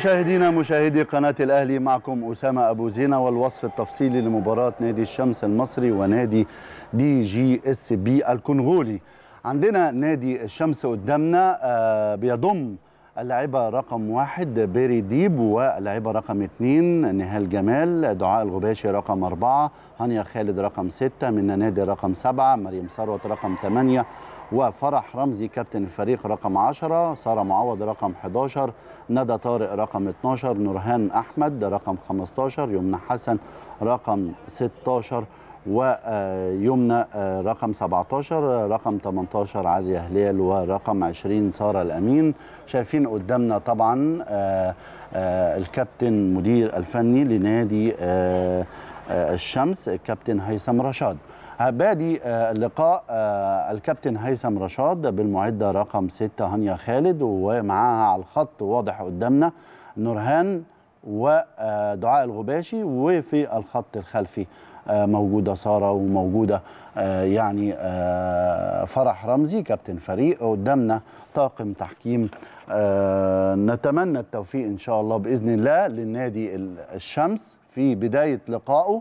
مشاهدينا مشاهدي قناة الأهلي معكم أسامة أبو زينة والوصف التفصيلي لمباراة نادي الشمس المصري ونادي دي جي اس بي الكونغولي عندنا نادي الشمس قدامنا آه بيضم اللاعبة رقم واحد بيري ديب واللاعبة رقم اثنين نهال جمال دعاء الغباشي رقم أربعة هانيا خالد رقم ستة من نادي رقم سبعة مريم ثروت رقم ثمانية وفرح رمزي كابتن الفريق رقم 10 سارة معوض رقم 11 ندى طارق رقم 12 نورهان أحمد رقم 15 يمنى حسن رقم 16 ويمنى رقم 17 رقم 18 علي هلال ورقم 20 ساره الامين شايفين قدامنا طبعا الكابتن مدير الفني لنادي الشمس الكابتن هيثم رشاد بادي اللقاء الكابتن هيثم رشاد بالمعدة رقم 6 هانيا خالد ومعاها على الخط واضح قدامنا نورهان ودعاء الغباشي وفي الخط الخلفي موجودة سارة وموجودة يعني فرح رمزي كابتن فريق قدامنا طاقم تحكيم نتمنى التوفيق إن شاء الله بإذن الله للنادي الشمس في بداية لقائه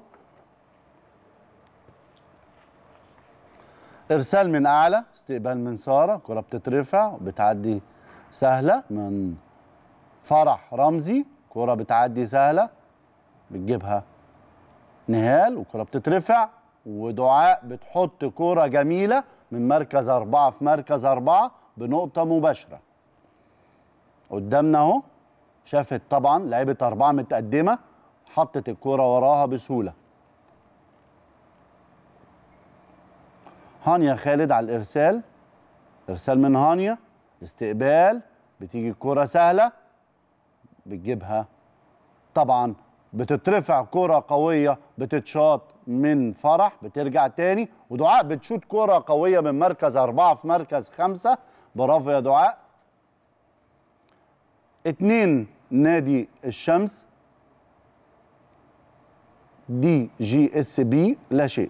ارسال من اعلى استقبال من ساره كره بتترفع بتعدي سهله من فرح رمزي كره بتعدي سهله بتجيبها نهال وكره بتترفع ودعاء بتحط كره جميله من مركز اربعه في مركز اربعه بنقطه مباشره قدامنا اهو شافت طبعا لعيبه اربعه متقدمه حطت الكره وراها بسهوله هانيا خالد على الارسال ارسال من هانيا استقبال بتيجي الكرة سهلة بتجيبها طبعا بتترفع كرة قوية بتتشاط من فرح بترجع تاني ودعاء بتشوت كرة قوية من مركز أربعة في مركز خمسة برافو يا دعاء اتنين نادي الشمس دي جي اس بي لا شيء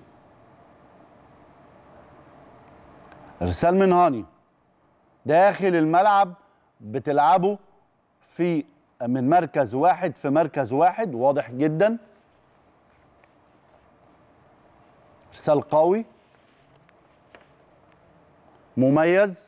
ارسال من هاني داخل الملعب بتلعبه في من مركز واحد في مركز واحد واضح جدا ارسال قوي مميز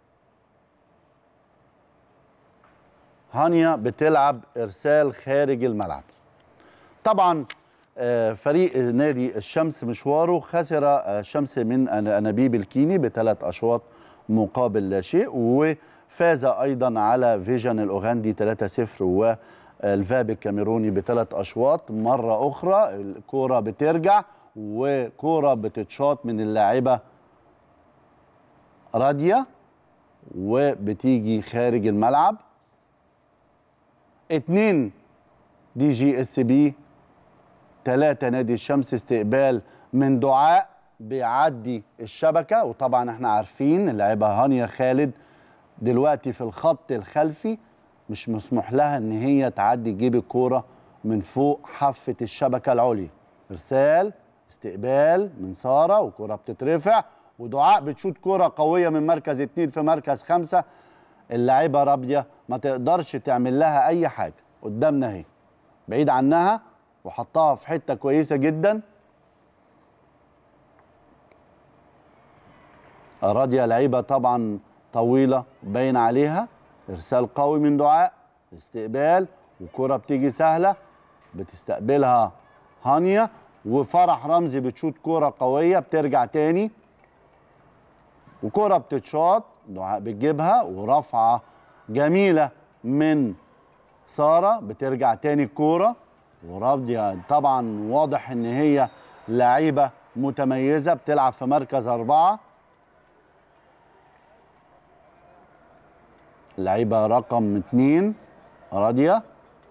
هانيا بتلعب ارسال خارج الملعب طبعا فريق نادي الشمس مشواره خسر الشمس من انابيب الكيني بثلاث اشواط مقابل لا شيء وفاز ايضا على فيجن الاوغندي 3-0 والفاب الكاميروني بثلاث اشواط مره اخرى الكوره بترجع وكوره بتتشاط من اللاعبه راديا وبتيجي خارج الملعب اتنين دي جي اس بي ثلاثة نادي الشمس استقبال من دعاء بيعدي الشبكة وطبعا احنا عارفين اللاعبة هانيا خالد دلوقتي في الخط الخلفي مش مسموح لها ان هي تعدي تجيب الكورة من فوق حافة الشبكة العليا ارسال استقبال من سارة وكرة بتترفع ودعاء بتشوت كرة قوية من مركز اتنين في مركز خمسة اللاعبة رابية ما تقدرش تعمل لها اي حاجة قدامنا اهي بعيد عنها وحطها في حته كويسه جدا راضيه لعيبه طبعا طويله باين عليها ارسال قوي من دعاء استقبال وكره بتيجي سهله بتستقبلها هانيا وفرح رمزي بتشوت كره قويه بترجع تاني وكره بتتشاط دعاء بتجيبها ورفعه جميله من ساره بترجع تاني الكوره ورابديا طبعا واضح ان هي لعيبه متميزه بتلعب في مركز اربعه لعيبه رقم اتنين راديا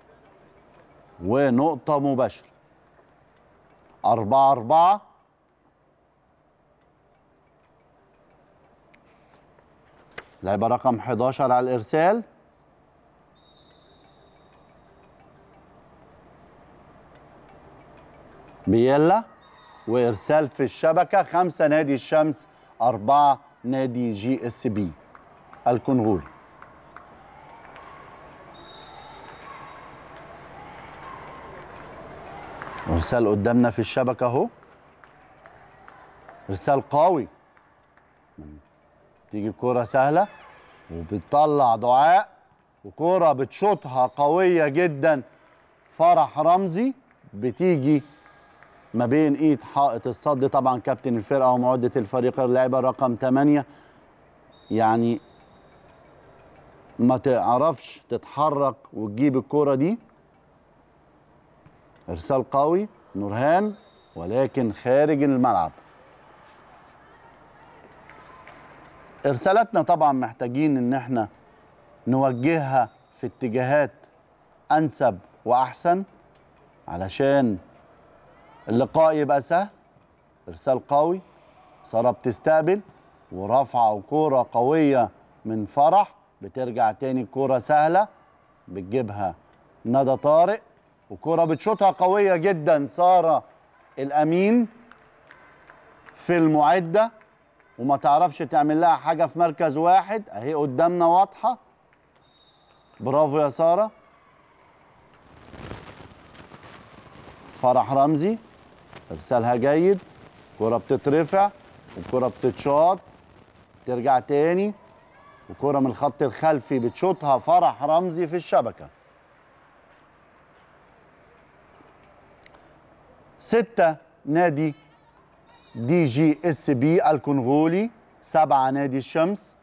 ونقطه مباشره أربعة أربعة لعيبه رقم 11 على الارسال بيلا وارسال في الشبكه خمسه نادي الشمس اربعه نادي جي اس بي الكونغولي ارسال قدامنا في الشبكه اهو ارسال قوي تيجي الكرة سهلة وبتطلع دعاء وكرة بتشوطها قوية جدا فرح رمزي بتيجي ما بين ايد حائط الصد طبعا كابتن الفرقة ومعدة الفريق اللاعبة رقم 8 يعني ما تعرفش تتحرك وتجيب الكرة دي ارسال قوي نورهان ولكن خارج الملعب ارسالاتنا طبعا محتاجين ان احنا نوجهها في اتجاهات انسب واحسن علشان اللقاء يبقى سهل ارسال قوي ساره بتستقبل ورافعه كوره قويه من فرح بترجع تاني كوره سهله بتجيبها ندى طارق وكوره بتشوطها قويه جدا ساره الامين في المعده وما تعرفش تعمل لها حاجه في مركز واحد اهي قدامنا واضحه برافو يا ساره فرح رمزي ارسالها جيد كرة بتترفع وكرة بتتشاط ترجع تاني وكرة من الخط الخلفي بتشوطها فرح رمزي في الشبكة ستة نادي دي جي اس بي الكونغولي سبعة نادي الشمس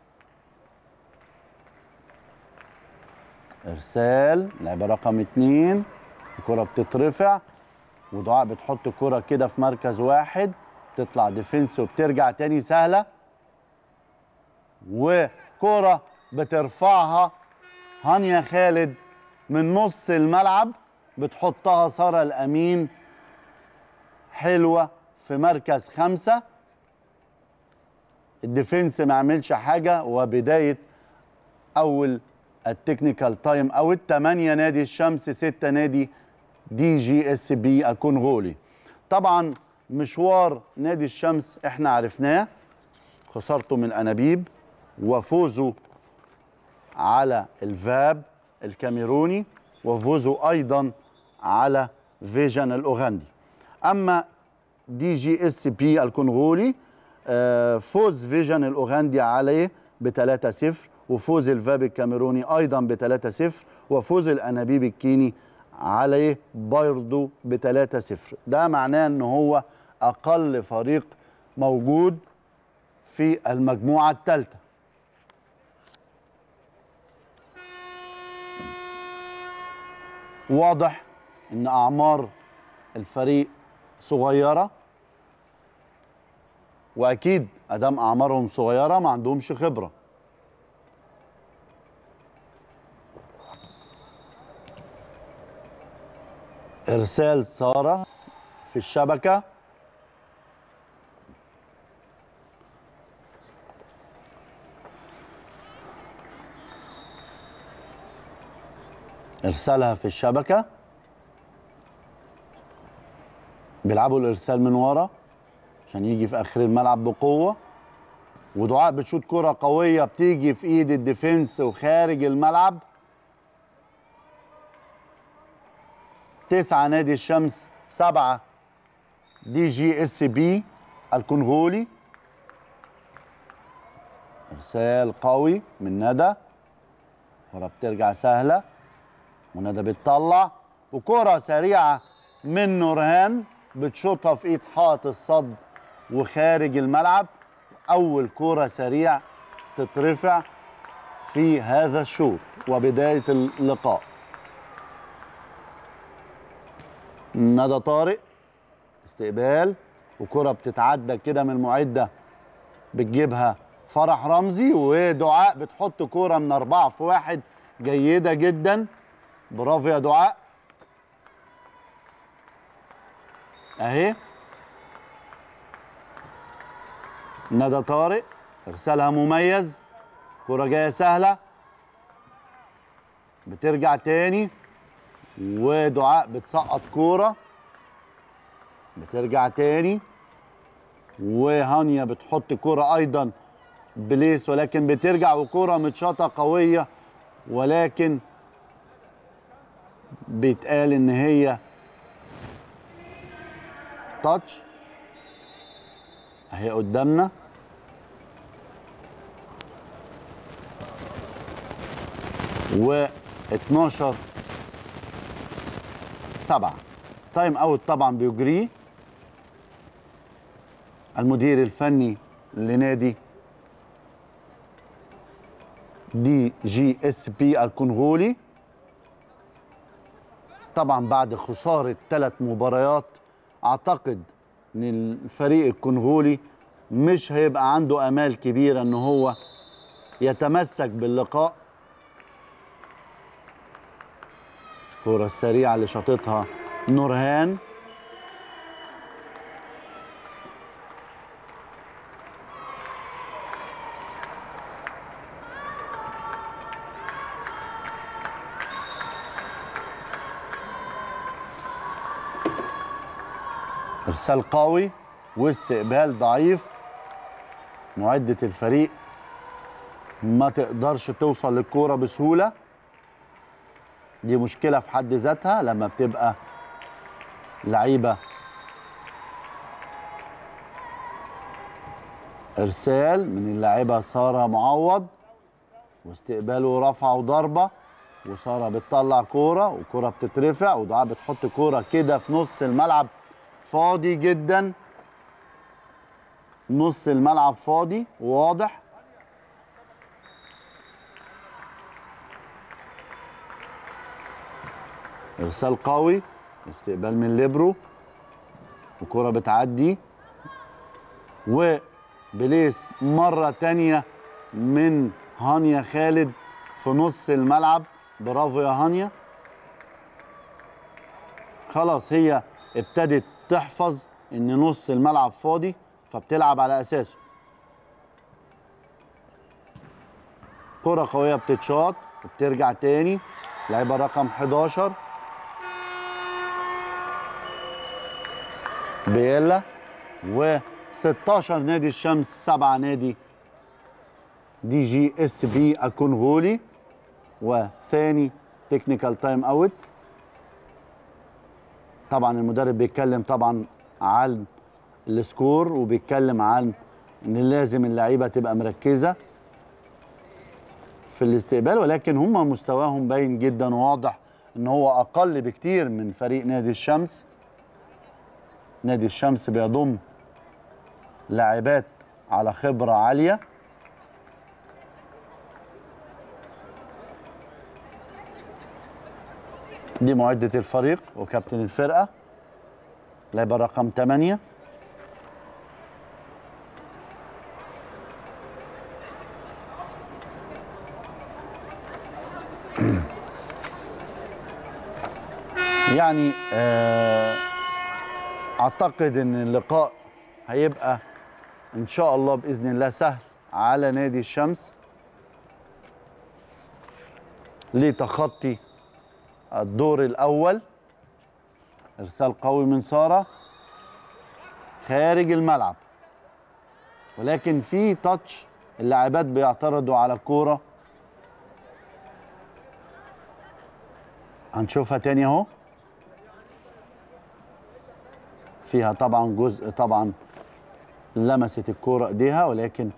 ارسال لعبة رقم اتنين الكرة بتترفع ودعاء بتحط الكرة كده في مركز واحد تطلع ديفنس وبترجع تاني سهلة وكرة بترفعها هانيا خالد من نص الملعب بتحطها سارة الأمين حلوة في مركز خمسة الديفنس ما عملش حاجة وبداية أول التكنيكال تايم أوت 8 نادي الشمس 6 نادي دي جي اس بي الكونغولي طبعا مشوار نادي الشمس احنا عرفناه خسارته من انابيب وفوزه على الفاب الكاميروني وفوزه ايضا على فيجن الاوغندي اما دي جي اس بي الكونغولي آه، فوز فيجن الاوغندي عليه ب 3-0 وفوز الفاب الكاميروني ايضا ب 3-0 وفوز الانابيب الكيني عليه برضه ب 3-0 ده معناه ان هو اقل فريق موجود في المجموعه الثالثه واضح ان اعمار الفريق صغيره واكيد ادام اعمارهم صغيره ما عندهمش خبره ارسال ساره في الشبكه ارسالها في الشبكه بيلعبوا الارسال من ورا عشان يجي في اخر الملعب بقوه ودعاء بتشوط كره قويه بتيجي في ايد الديفنس وخارج الملعب تسعة نادي الشمس سبعة دي جي اس بي الكونغولي ارسال قوي من ندى كرة بترجع سهلة وندى بتطلع وكرة سريعة من نورهان بتشوطها في ايد حائط الصد وخارج الملعب اول كرة سريع تترفع في هذا الشوط وبداية اللقاء ندى طارق استقبال وكرة بتتعدى كده من المعدة بتجيبها فرح رمزي ودعاء بتحط كرة من أربعة في واحد جيدة جدا برافو يا دعاء أهي ندى طارق إرسالها مميز كرة جاية سهلة بترجع تاني ودعاء بتسقط كوره بترجع تاني وهانيا بتحط كوره ايضا بليس ولكن بترجع وكوره متشاطه قويه ولكن بيتقال ان هي تاتش اهي قدامنا و 12 7 تايم اوت طبعا بيجري المدير الفني لنادي دي جي اس بي الكونغولي طبعا بعد خساره ثلاث مباريات اعتقد ان الفريق الكونغولي مش هيبقى عنده امال كبيره ان هو يتمسك باللقاء الكرة السريعة اللي شاطتها نورهان ارسال قوي واستقبال ضعيف معدة الفريق ما تقدرش توصل للكورة بسهولة دي مشكلة في حد ذاتها لما بتبقى لعيبة إرسال من اللاعبة سارة معوض واستقبال ورفع وضربة وسارة بتطلع كورة وكورة بتترفع ودعاء بتحط كورة كده في نص الملعب فاضي جدا نص الملعب فاضي واضح ارسال قوي استقبال من ليبرو وكرة بتعدي وبليس مرة تانية من هانيا خالد في نص الملعب برافو يا هانيا خلاص هي ابتدت تحفظ ان نص الملعب فاضي فبتلعب على اساسه كرة قوية بتتشاط وبترجع تاني لعيبة رقم 11 بيلا و16 نادي الشمس 7 نادي دي جي اس بي الكونغولي وثاني تكنيكال تايم اوت طبعا المدرب بيتكلم طبعا عن السكور وبيتكلم عن ان لازم اللعيبه تبقى مركزه في الاستقبال ولكن هم مستواهم باين جدا وواضح ان هو اقل بكتير من فريق نادي الشمس نادي الشمس بيضم لاعبات على خبره عاليه دي معدة الفريق وكابتن الفرقة لاعبة رقم 8 يعني آه، اعتقد ان اللقاء هيبقى ان شاء الله باذن الله سهل على نادي الشمس لتخطي الدور الاول ارسال قوي من ساره خارج الملعب ولكن في تاتش اللاعبات بيعترضوا على الكوره هنشوفها تاني اهو فيها طبعا جزء طبعا لمست الكوره ايديها ولكن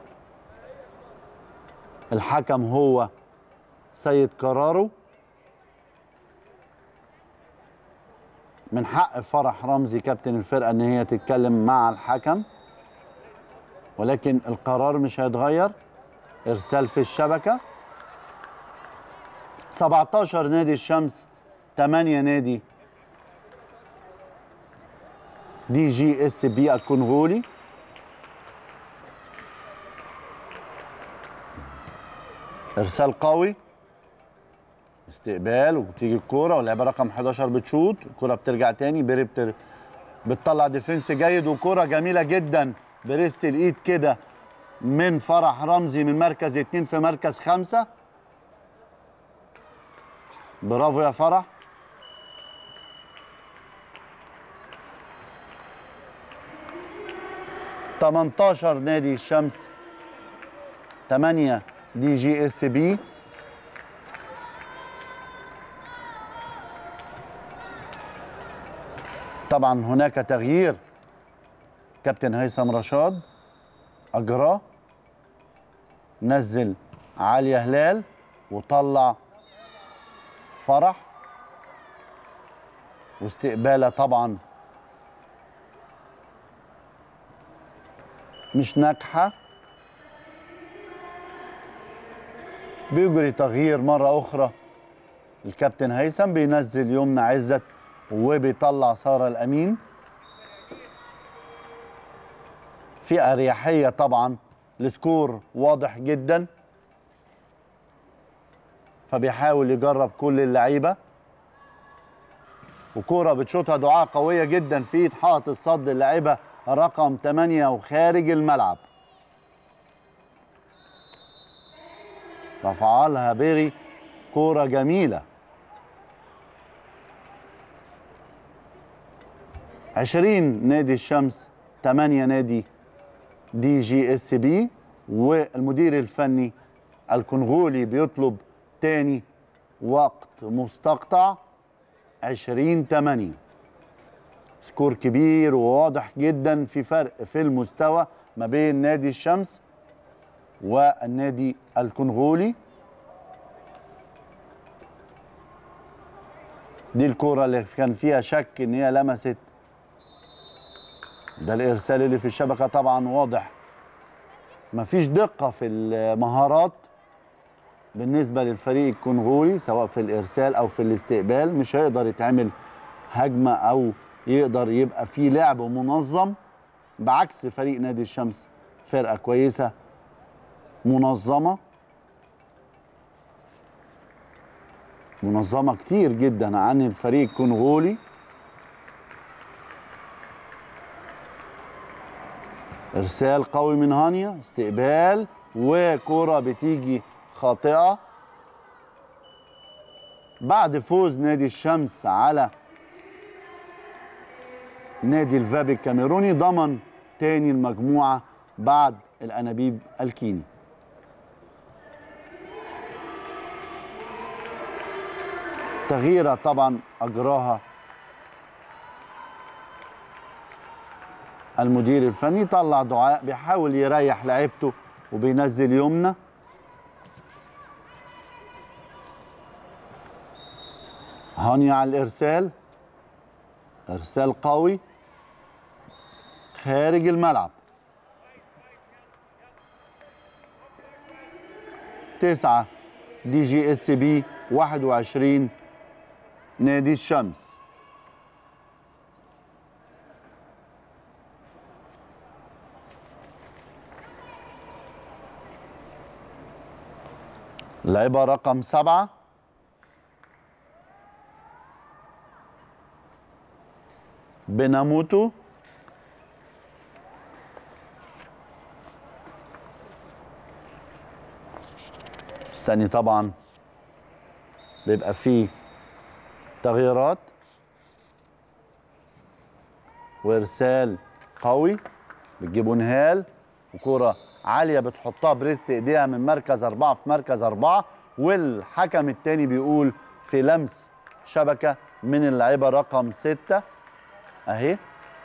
الحكم هو سيد قراره من حق فرح رمزي كابتن الفرقه ان هي تتكلم مع الحكم ولكن القرار مش هيتغير ارسال في الشبكه 17 نادي الشمس 8 نادي دي جي اس بي الكونغولي ارسال قوي استقبال وبتيجي الكوره واللعبه رقم 11 بتشوط الكوره بترجع تاني بيري بتر... بتطلع ديفنس جيد وكوره جميله جدا بريست الايد كده من فرح رمزي من مركز اتنين في مركز خمسه برافو يا فرح تمنتاشر نادي الشمس تمانية دي جي اس بي طبعا هناك تغيير كابتن هيثم رشاد اجراه نزل علي هلال وطلع فرح واستقباله طبعا مش ناجحه بيجري تغيير مره اخرى الكابتن هيثم بينزل يمنى عزت وبيطلع ساره الامين في اريحيه طبعا السكور واضح جدا فبيحاول يجرب كل اللعيبه وكوره بتشوطها دعاء قويه جدا في ايد حائط الصد اللاعبه رقم 8 وخارج الملعب رفعها لها بيري كوره جميله 20 نادي الشمس 8 نادي دي جي اس بي والمدير الفني الكونغولي بيطلب تاني وقت مستقطع 20 8 سكور كبير وواضح جدا في فرق في المستوى ما بين نادي الشمس والنادي الكونغولي دي الكرة اللي كان فيها شك ان هي لمست ده الارسال اللي في الشبكة طبعا واضح مفيش دقة في المهارات بالنسبة للفريق الكونغولي سواء في الارسال او في الاستقبال مش هيقدر يتعمل هجمة او يقدر يبقى فيه لعب منظم بعكس فريق نادي الشمس فرقة كويسة منظمة منظمة كتير جدا عن الفريق الكونغولي ارسال قوي من هانيا استقبال وكرة بتيجي خاطئة بعد فوز نادي الشمس على نادي الفاب الكاميروني ضمن تاني المجموعة بعد الأنابيب الكيني تغييرة طبعا أجراها المدير الفني طلع دعاء بيحاول يريح لعيبته وبينزل يمنى هانيا على الإرسال إرسال قوي خارج الملعب تسعة دي جي اس بي 21 نادي الشمس لعبة رقم سبعة بناموتو استني طبعا بيبقى فيه تغييرات وارسال قوي بتجيبوا نهال وكرة عالية بتحطها بريست ايديها من مركز أربعة في مركز أربعة والحكم التاني بيقول في لمس شبكة من اللعيبة رقم ستة أهي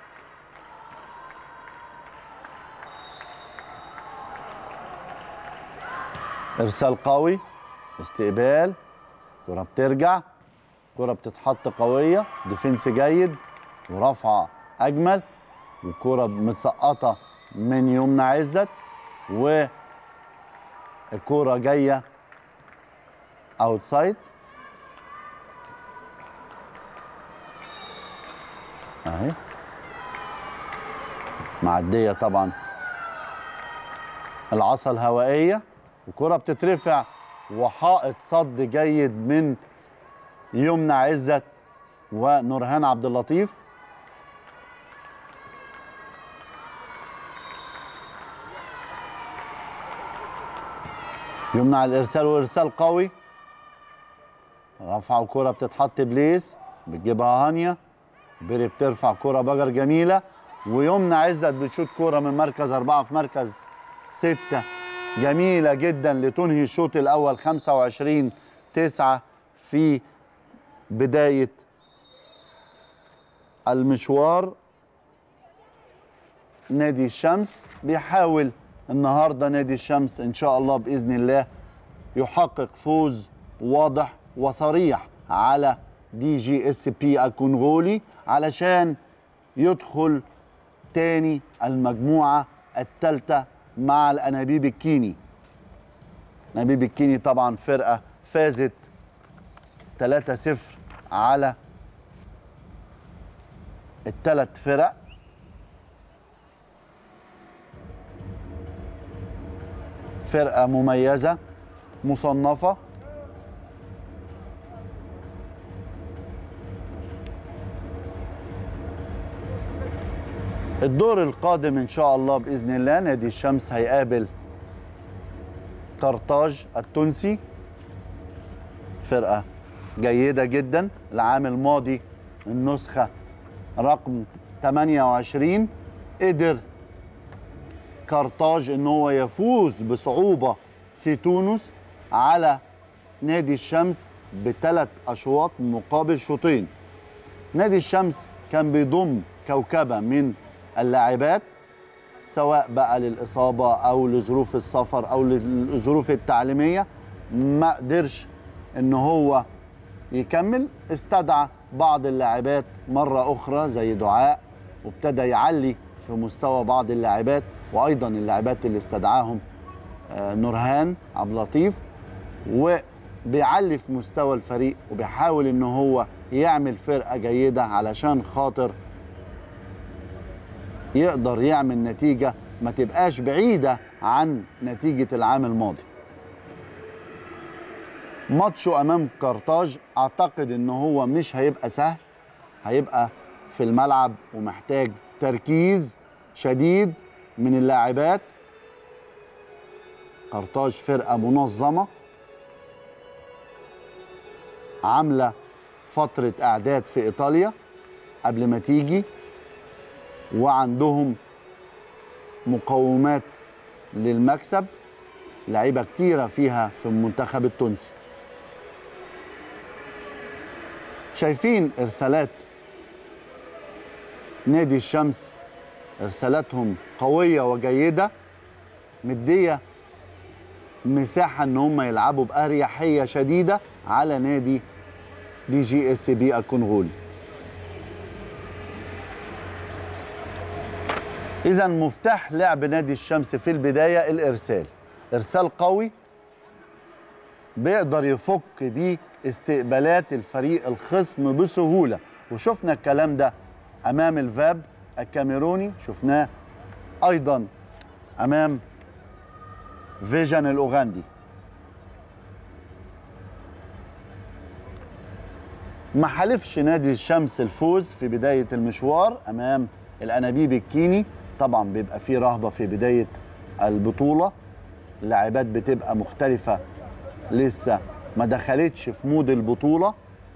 إرسال قوي استقبال كرة بترجع كرة بتتحط قوية ديفنس جيد ورفعة أجمل وكرة متسقطة من يمنى عزت والكرة جاية اوتسايد اهي معدية طبعا العصا الهوائية وكرة بتترفع وحائط صد جيد من يمنى عزت ونورهان عبد اللطيف يمنى على الارسال وارسال قوي رفع كرة بتتحط بليس بتجيبها هانيا بيري بترفع كرة بجر جميلة ويمنى عزت بتشوت كرة من مركز أربعة في مركز ستة جميلة جدا لتنهي الشوط الأول 25 9 في بداية المشوار نادي الشمس بيحاول النهارده نادي الشمس ان شاء الله باذن الله يحقق فوز واضح وصريح على دي جي اس بي الكونغولي علشان يدخل تاني المجموعه الثالثه مع الانابيب الكيني انابيب الكيني طبعا فرقه فازت 3-0 على الثلاث فرق فرقة مميزة مصنفة الدور القادم ان شاء الله باذن الله نادي الشمس هيقابل قرطاج التونسي فرقه جيده جدا العام الماضي النسخه رقم 28 قدر قرطاج ان هو يفوز بصعوبه في تونس على نادي الشمس بثلاث اشواط مقابل شوطين نادي الشمس كان بيضم كوكبه من اللاعبات سواء بقى للاصابه او لظروف السفر او للظروف التعليميه ما قدرش ان هو يكمل استدعى بعض اللاعبات مره اخرى زي دعاء وابتدى يعلي في مستوى بعض اللاعبات وايضا اللاعبات اللي استدعاهم آه، نورهان عبد اللطيف وبيعلي في مستوى الفريق وبيحاول ان هو يعمل فرقه جيده علشان خاطر يقدر يعمل نتيجه ما تبقاش بعيده عن نتيجه العام الماضي ماتشه امام قرطاج اعتقد ان هو مش هيبقى سهل هيبقى في الملعب ومحتاج تركيز شديد من اللاعبات قرطاج فرقه منظمه عامله فتره اعداد في ايطاليا قبل ما تيجي وعندهم مقومات للمكسب لعيبه كتيره فيها في المنتخب التونسي شايفين ارسالات نادي الشمس ارسالاتهم قويه وجيده مديه مساحه ان هم يلعبوا باريحيه شديده على نادي دي جي اس بي الكونغولي اذا مفتاح لعب نادي الشمس في البدايه الارسال ارسال قوي بيقدر يفك بيه استقبالات الفريق الخصم بسهوله وشفنا الكلام ده امام الفاب الكاميروني شفناه ايضا امام فيجن الاوغندي ما حلفش نادي الشمس الفوز في بدايه المشوار امام الانابيب الكيني طبعا بيبقى فيه رهبه في بدايه البطوله اللاعبات بتبقى مختلفه لسه ما دخلتش في مود البطوله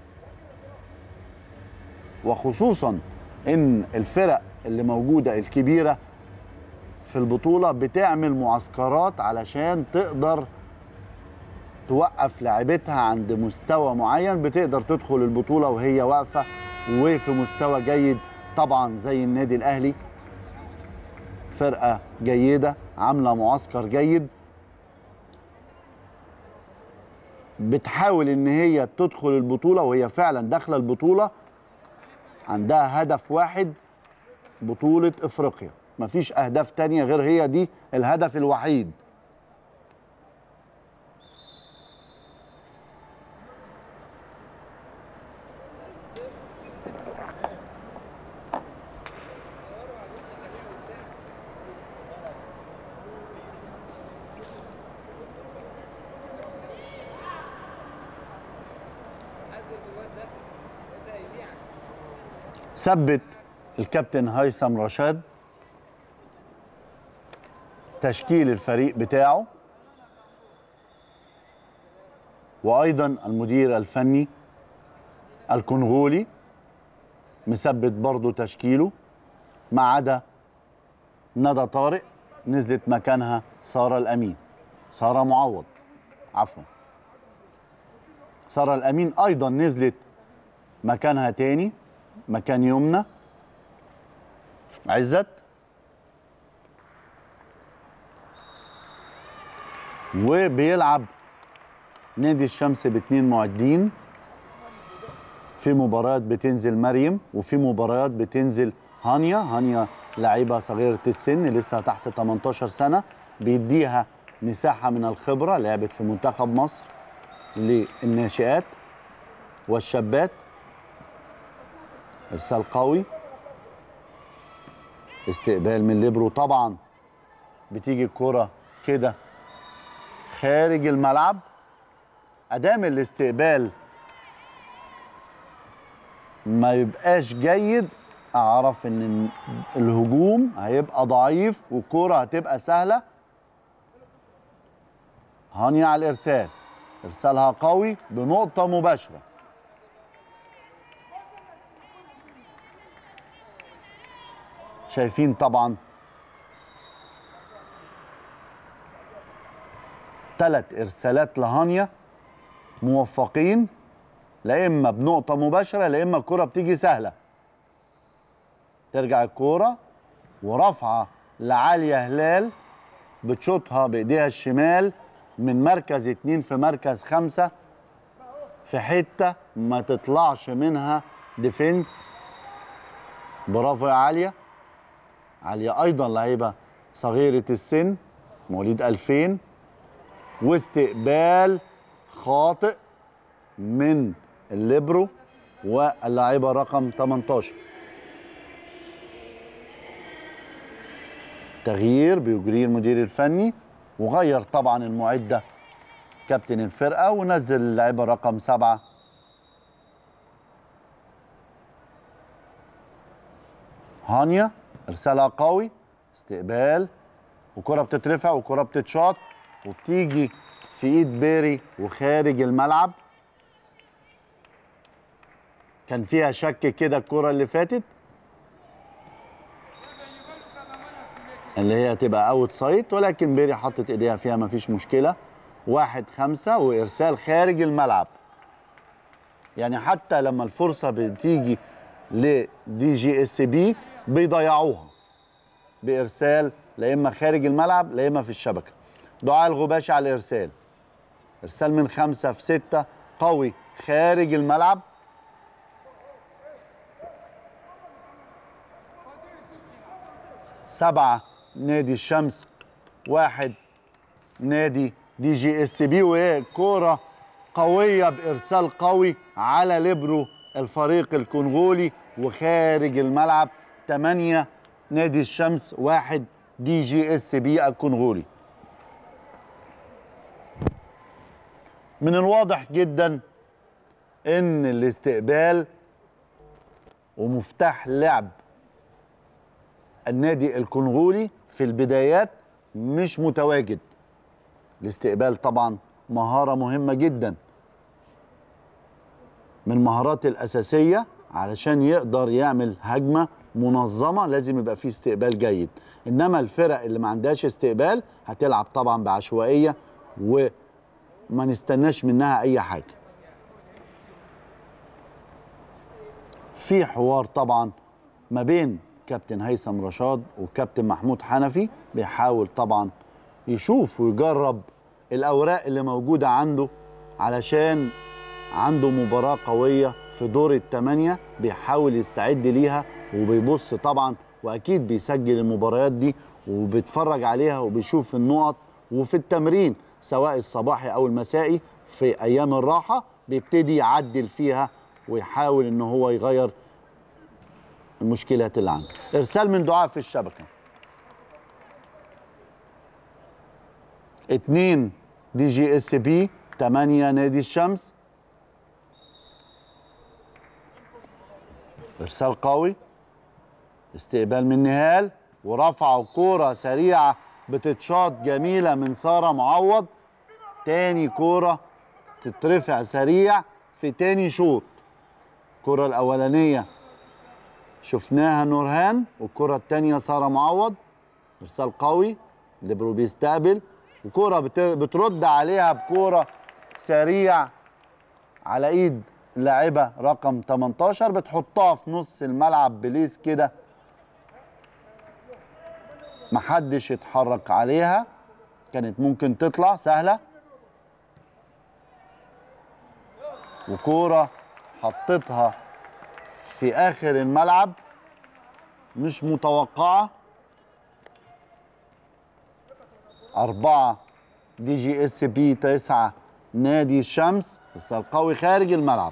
وخصوصا ان الفرق اللي موجوده الكبيره في البطوله بتعمل معسكرات علشان تقدر توقف لاعبتها عند مستوى معين بتقدر تدخل البطوله وهي واقفه وفي مستوى جيد طبعا زي النادي الاهلي فرقه جيده عامله معسكر جيد بتحاول ان هي تدخل البطوله وهي فعلا داخله البطوله عندها هدف واحد بطوله افريقيا مفيش اهداف تانية غير هي دي الهدف الوحيد ثبت الكابتن هيثم رشاد تشكيل الفريق بتاعه وايضا المدير الفني الكونغولي مثبت برضه تشكيله ما عدا ندى طارق نزلت مكانها ساره الامين ساره معوض عفوا ساره الامين ايضا نزلت مكانها تاني مكان يمنى عزت وبيلعب نادي الشمس باتنين معدين في مباريات بتنزل مريم وفي مباريات بتنزل هانيا هانيا لعيبه صغيره السن لسه تحت 18 سنه بيديها مساحه من الخبره لعبت في منتخب مصر للناشئات والشابات ارسال قوي استقبال من ليبرو طبعا بتيجي الكرة كده خارج الملعب ادام الاستقبال ما يبقاش جيد اعرف ان الهجوم هيبقى ضعيف والكرة هتبقى سهلة هانيا على الارسال ارسالها قوي بنقطة مباشرة شايفين طبعا ثلاث ارسالات لهانيا موفقين لا اما بنقطه مباشره لا اما الكره بتيجي سهله ترجع الكوره ورفعه لعاليه هلال بتشوطها بايديها الشمال من مركز اتنين في مركز خمسه في حته ما تطلعش منها ديفنس برافو يا عاليه عاليه ايضا لعيبه صغيره السن مواليد 2000 واستقبال خاطئ من الليبرو واللاعبه رقم 18 تغيير بيجريه المدير الفني وغير طبعا المعده كابتن الفرقه ونزل اللاعبه رقم سبعه هانيا ارسالها قوي استقبال وكره بتترفع وكره بتتشاط وبتيجي في ايد بيري وخارج الملعب كان فيها شك كده الكره اللي فاتت اللي هي تبقى اوت سايد ولكن بيري حطت ايديها فيها مفيش مشكله واحد خمسة وارسال خارج الملعب يعني حتى لما الفرصه بتيجي لدي جي اس بي بيضيعوها بارسال لا اما خارج الملعب لا اما في الشبكه دعاء الغباشي على الارسال ارسال من خمسه في سته قوي خارج الملعب سبعه نادي الشمس واحد نادي دي جي اس بي وهي كوره قويه بارسال قوي على ليبرو الفريق الكونغولي وخارج الملعب 8 نادي الشمس واحد دي جي اس بي الكونغولي من الواضح جدا ان الاستقبال ومفتاح لعب النادي الكونغولي في البدايات مش متواجد الاستقبال طبعا مهارة مهمة جدا من المهارات الأساسية علشان يقدر يعمل هجمة منظمة لازم يبقى فيه استقبال جيد إنما الفرق اللي ما عندهاش استقبال هتلعب طبعا بعشوائية وما نستناش منها أي حاجة في حوار طبعا ما بين كابتن هيثم رشاد وكابتن محمود حنفي بيحاول طبعا يشوف ويجرب الاوراق اللي موجوده عنده علشان عنده مباراه قويه في دور الثمانيه بيحاول يستعد ليها وبيبص طبعا واكيد بيسجل المباريات دي وبيتفرج عليها وبيشوف النقط وفي التمرين سواء الصباحي او المسائي في ايام الراحه بيبتدي يعدل فيها ويحاول ان هو يغير المشكلات اللي عنده ارسال من دعاء في الشبكه اتنين دي جي اس بي تمانية نادي الشمس ارسال قوي استقبال من نهال ورفعوا كورة سريعة بتتشاط جميلة من سارة معوض تاني كورة تترفع سريع في تاني شوط الكرة الأولانية شفناها نورهان والكرة التانية سارة معوض ارسال قوي ليبرو بيستقبل وكرة بت- بترد عليها بكرة سريع على ايد اللاعبة رقم 18 بتحطها في نص الملعب بليس كده محدش يتحرك عليها كانت ممكن تطلع سهلة وكورة حطتها في آخر الملعب مش متوقعة أربعة دي جي اس بي تسعة نادي الشمس بس القوي خارج الملعب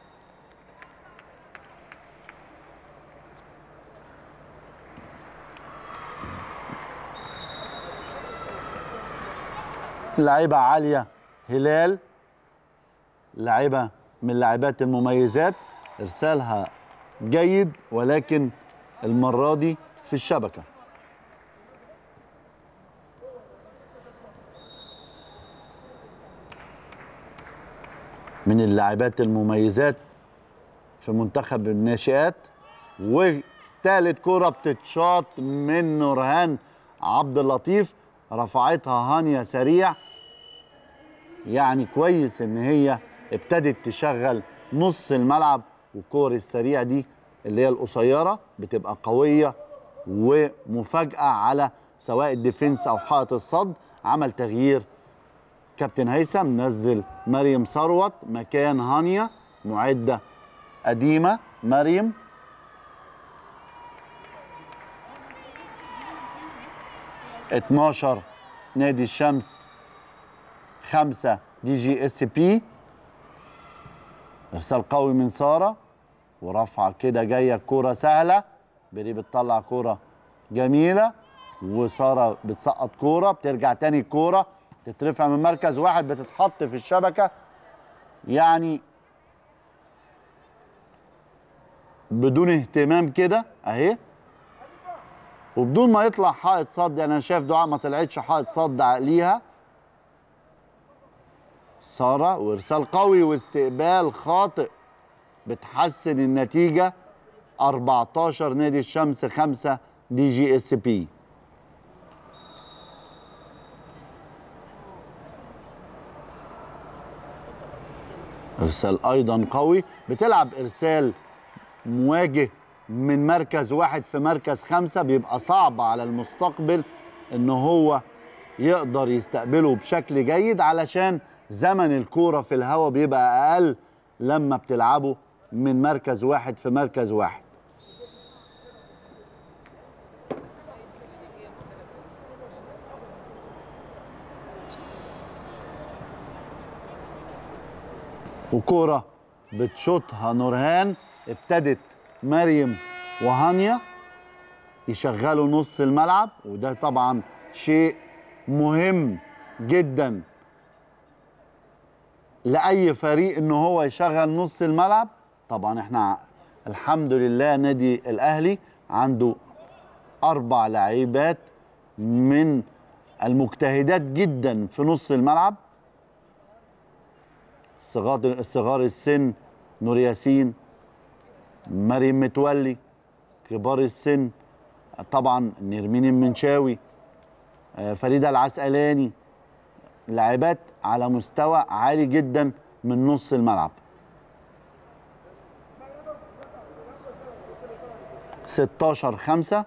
لعيبة عالية هلال لعيبة من اللاعبات المميزات إرسالها جيد ولكن المرة دي في الشبكة من اللاعبات المميزات في منتخب الناشئات وثالث كرة بتتشاط من نورهان عبد اللطيف رفعتها هانيا سريع يعني كويس ان هي ابتدت تشغل نص الملعب والكور السريع دي اللي هي القصيره بتبقى قويه ومفاجاه على سواء الديفنس او حائط الصد عمل تغيير كابتن هيثم نزل مريم ثروت مكان هانيا معده قديمه مريم اتناشر نادي الشمس خمسة دي جي اس بي ارسال قوي من ساره ورفعه كده جايه كوره سهله بري بتطلع كوره جميله وساره بتسقط كوره بترجع تاني الكوره تترفع من مركز واحد بتتحط في الشبكه يعني بدون اهتمام كده اهي وبدون ما يطلع حائط صد يعني انا شايف دعاء ما طلعتش حائط صد ليها ساره وارسال قوي واستقبال خاطئ بتحسن النتيجه 14 نادي الشمس 5 دي جي اس بي ارسال ايضا قوي بتلعب ارسال مواجه من مركز واحد في مركز خمسة بيبقى صعب على المستقبل ان هو يقدر يستقبله بشكل جيد علشان زمن الكورة في الهواء بيبقى اقل لما بتلعبه من مركز واحد في مركز واحد وكورة بتشوطها نورهان ابتدت مريم وهانيا يشغلوا نص الملعب وده طبعا شيء مهم جدا لاي فريق ان هو يشغل نص الملعب طبعا احنا الحمد لله نادي الاهلي عنده اربع لعيبات من المجتهدات جدا في نص الملعب صغار صغار السن نور ياسين مريم متولي كبار السن طبعا نرمين المنشاوي آه، فريده العسقلاني لاعبات على مستوى عالي جدا من نص الملعب 16 5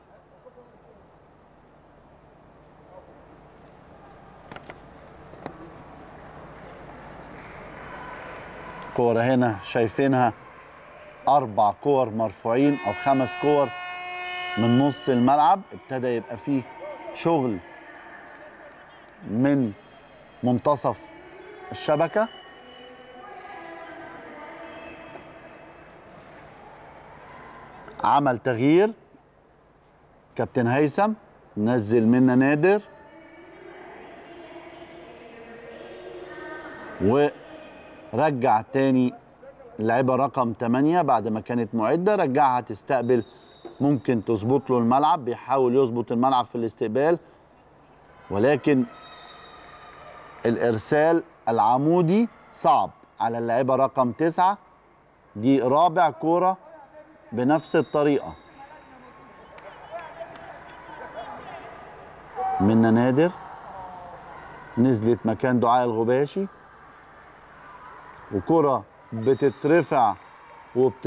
كورة هنا شايفينها أربع كور مرفوعين أو خمس كور من نص الملعب ابتدى يبقى فيه شغل من منتصف الشبكة عمل تغيير كابتن هيثم نزل منا نادر ورجع تاني اللعيبه رقم 8 بعد ما كانت معده رجعها تستقبل ممكن تظبط له الملعب بيحاول يظبط الملعب في الاستقبال ولكن الارسال العمودي صعب على اللعيبه رقم 9 دي رابع كوره بنفس الطريقه منا نادر نزلت مكان دعاء الغباشي وكرة بتترفع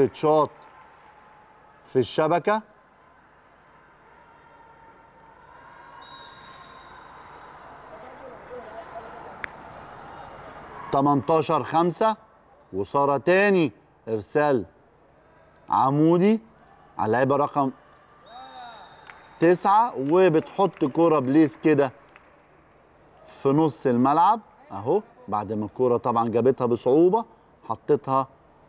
وبتتشاط في الشبكة 18 5 وصار تاني ارسال عمودي على اللعيبه رقم تسعة وبتحط كرة بليس كده في نص الملعب اهو بعد ما الكرة طبعا جابتها بصعوبة حطيتها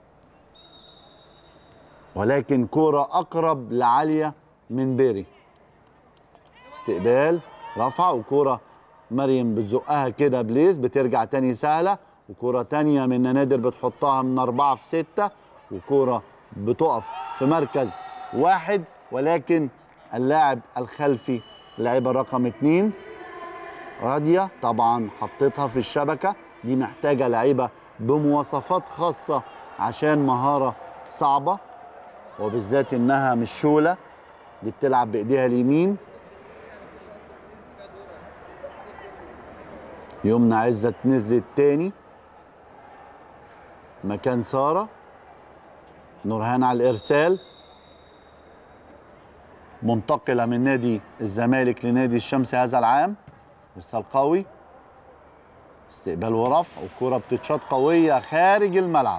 ولكن كرة أقرب لعالية من بيري استقبال رفع وكرة مريم بتزقها كده بليس بترجع تاني سهلة وكرة تانية من نادر بتحطها من أربعة في ستة وكرة بتقف في مركز واحد ولكن اللاعب الخلفي لاعبة رقم اتنين رادية طبعا حطيتها في الشبكة دي محتاجة لعيبة بمواصفات خاصة عشان مهارة صعبة وبالذات انها مش شولة دي بتلعب بايديها اليمين يمنى عزت نزلت تاني مكان سارة نورهان على الإرسال منتقلة من نادي الزمالك لنادي الشمس هذا العام إرسال قوي استقبال ورفع والكرة بتتشاط قوية خارج الملعب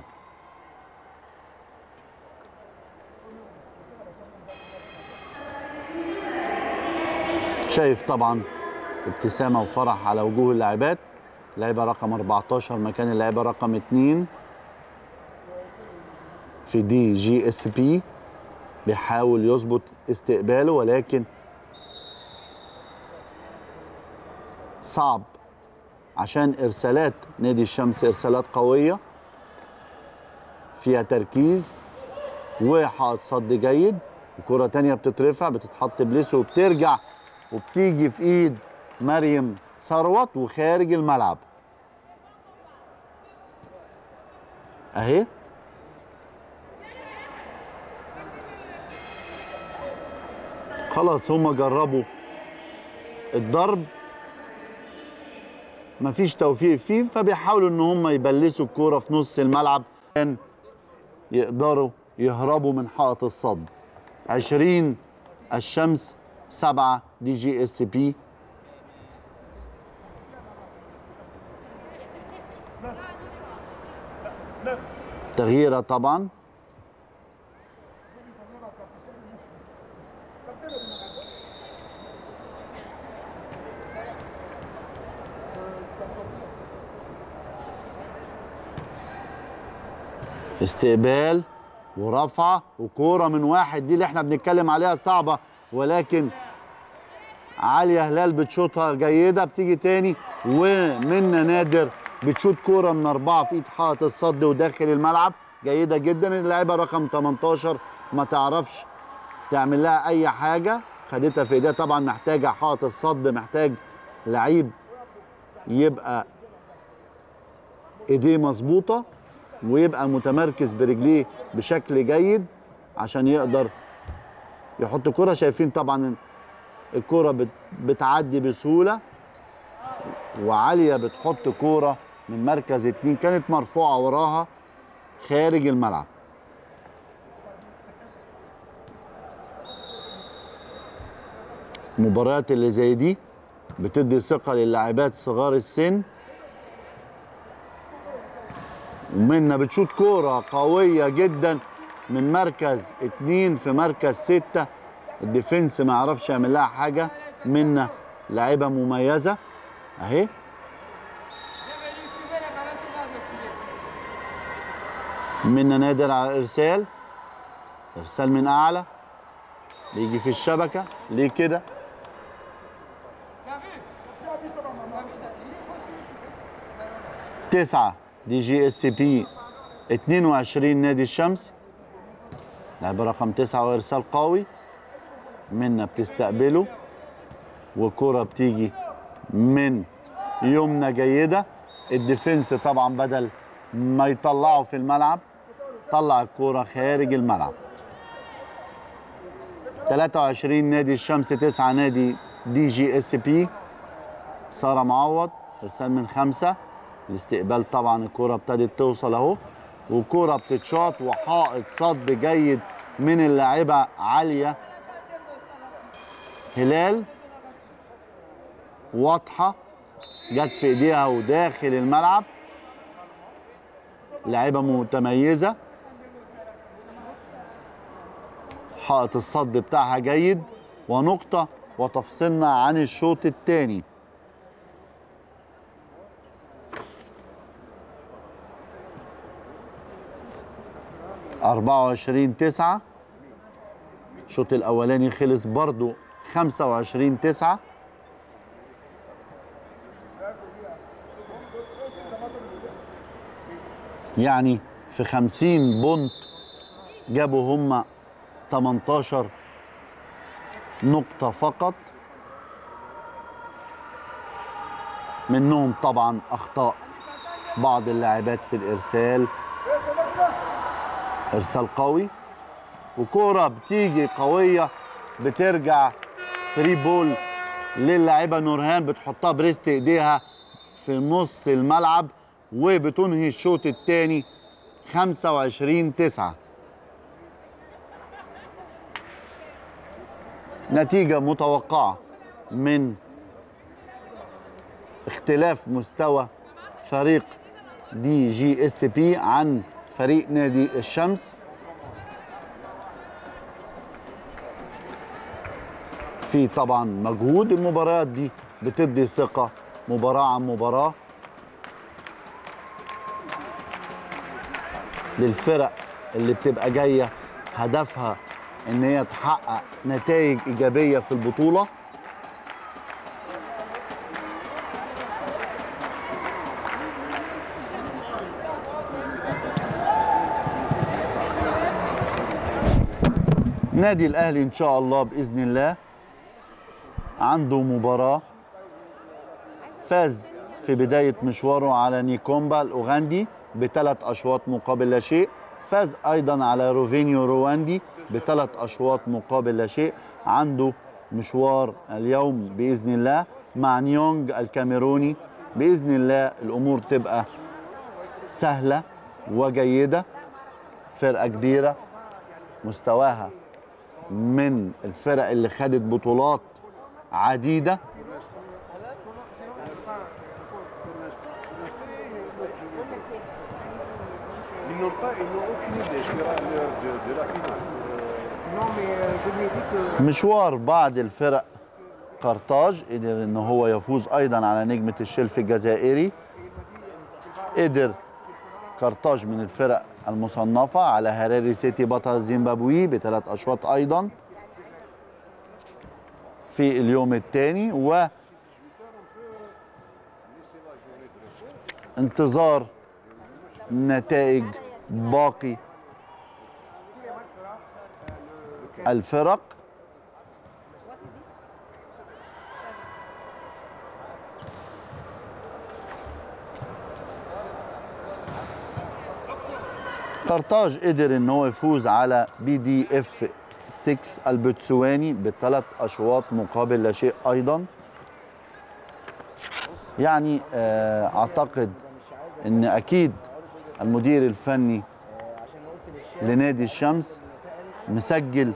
شايف طبعا ابتسامة وفرح على وجوه اللاعبات لاعبة رقم 14 مكان اللاعبة رقم 2 في دي جي اس بي بيحاول يظبط استقباله ولكن صعب عشان ارسالات نادي الشمس ارسالات قويه فيها تركيز وحائط صد جيد وكرة تانية بتترفع بتتحط بليس وبترجع وبتيجي في ايد مريم ثروت وخارج الملعب اهي خلاص هما جربوا الضرب مفيش توفيق فيه فبيحاولوا ان هم يبلسوا الكوره في نص الملعب عشان يقدروا يهربوا من حائط الصد 20 الشمس 7 دي جي اس بي تغييره طبعا استقبال ورفعه وكوره من واحد دي اللي احنا بنتكلم عليها صعبه ولكن عاليه هلال بتشوطها جيده بتيجي تاني ومنى نادر بتشوط كوره من اربعه في ايد حائط الصد وداخل الملعب جيده جدا اللاعبه رقم 18 ما تعرفش تعمل لها اي حاجه خدتها في ايديها طبعا محتاجه حائط الصد محتاج لعيب يبقى ايديه مظبوطه ويبقى متمركز برجليه بشكل جيد عشان يقدر يحط كرة شايفين طبعا الكرة بت- بتعدي بسهولة وعالية بتحط كرة من مركز اتنين كانت مرفوعة وراها خارج الملعب المباريات اللي زي دي بتدي ثقة للاعبات صغار السن ومنا بتشوط كورة قوية جدا من مركز اتنين في مركز ستة الديفنس ما يعرفش يعمل لها حاجة منا لاعبة مميزة اهي منا نادر على الارسال ارسال من اعلى بيجي في الشبكة ليه كده تسعة دي جي اس بي 22 نادي الشمس لاعب رقم تسعة وارسال قوي منا بتستقبله وكرة بتيجي من يمنى جيدة الديفنس طبعا بدل ما يطلعه في الملعب طلع الكرة خارج الملعب 23 نادي الشمس 9 نادي دي جي اس بي سارة معوض ارسال من خمسة الاستقبال طبعا الكرة ابتدت توصل اهو وكرة بتتشاط وحائط صد جيد من اللاعبة عالية هلال واضحة جت في ايديها وداخل الملعب لاعبة متميزة حائط الصد بتاعها جيد ونقطة وتفصلنا عن الشوط الثاني أربعة وعشرين تسعة الشوط الأولاني خلص برضو خمسة وعشرين تسعة يعني في خمسين بونت جابوا هم 18 نقطة فقط منهم طبعا أخطاء بعض اللاعبات في الإرسال إرسال قوي وكورة بتيجي قوية بترجع فري بول للاعبة نورهان بتحطها بريست ايديها في نص الملعب وبتنهي الشوط الثاني 25 9 نتيجة متوقعة من اختلاف مستوى فريق دي جي اس بي عن فريق نادي الشمس في طبعا مجهود المباريات دي بتدي ثقة مباراة عن مباراة للفرق اللي بتبقى جاية هدفها ان هي تحقق نتائج ايجابية في البطولة نادي الاهلي ان شاء الله باذن الله عنده مباراة فاز في بداية مشواره على نيكومبا الأوغندي بثلاث أشواط مقابل لا شيء فاز أيضا على روفينيو رواندي بثلاث أشواط مقابل لا شيء عنده مشوار اليوم بإذن الله مع نيونج الكاميروني بإذن الله الأمور تبقى سهلة وجيدة فرقة كبيرة مستواها من الفرق اللي خدت بطولات عديدة Ils n'ont pas, ils n'ont aucune idée sur l'heure de, de la finale. Non, mais euh, je lui ai dit que مشوار بعض الفرق قرطاج قدر ان هو يفوز ايضا على نجمة الشلف الجزائري قدر قرطاج من الفرق المصنفة على هراري سيتي بطل زيمبابوي بثلاث اشواط ايضا في اليوم الثاني و انتظار نتائج باقي الفرق قرطاج قدر ان هو يفوز على بي دي اف 6 البتسواني بثلاث اشواط مقابل لا شيء ايضا يعني آه، اعتقد ان اكيد المدير الفني لنادي الشمس مسجل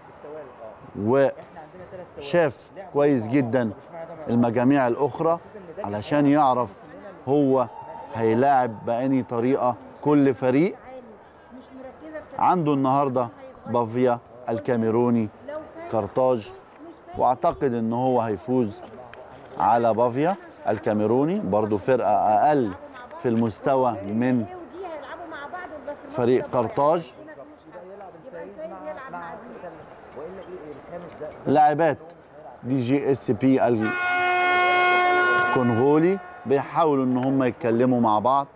وشاف كويس جدا المجاميع الاخرى علشان يعرف هو هيلاعب بأني طريقه كل فريق مش مركزه في عنده النهارده بافيا الكاميروني لو فات قرطاج مش فات واعتقد ان هو هيفوز على بافيا الكاميروني برضو فرقه اقل في المستوى من ايه ودي هيلعبوا مع بعض بس الماتش فريق ده بقى قرطاج. هنا مش حق. يبقى الفايز يلعب مع دي والا ايه الخامس ده لاعبات دي جي اس بي الكونغولي بيحاولوا ان هم يتكلموا مع بعض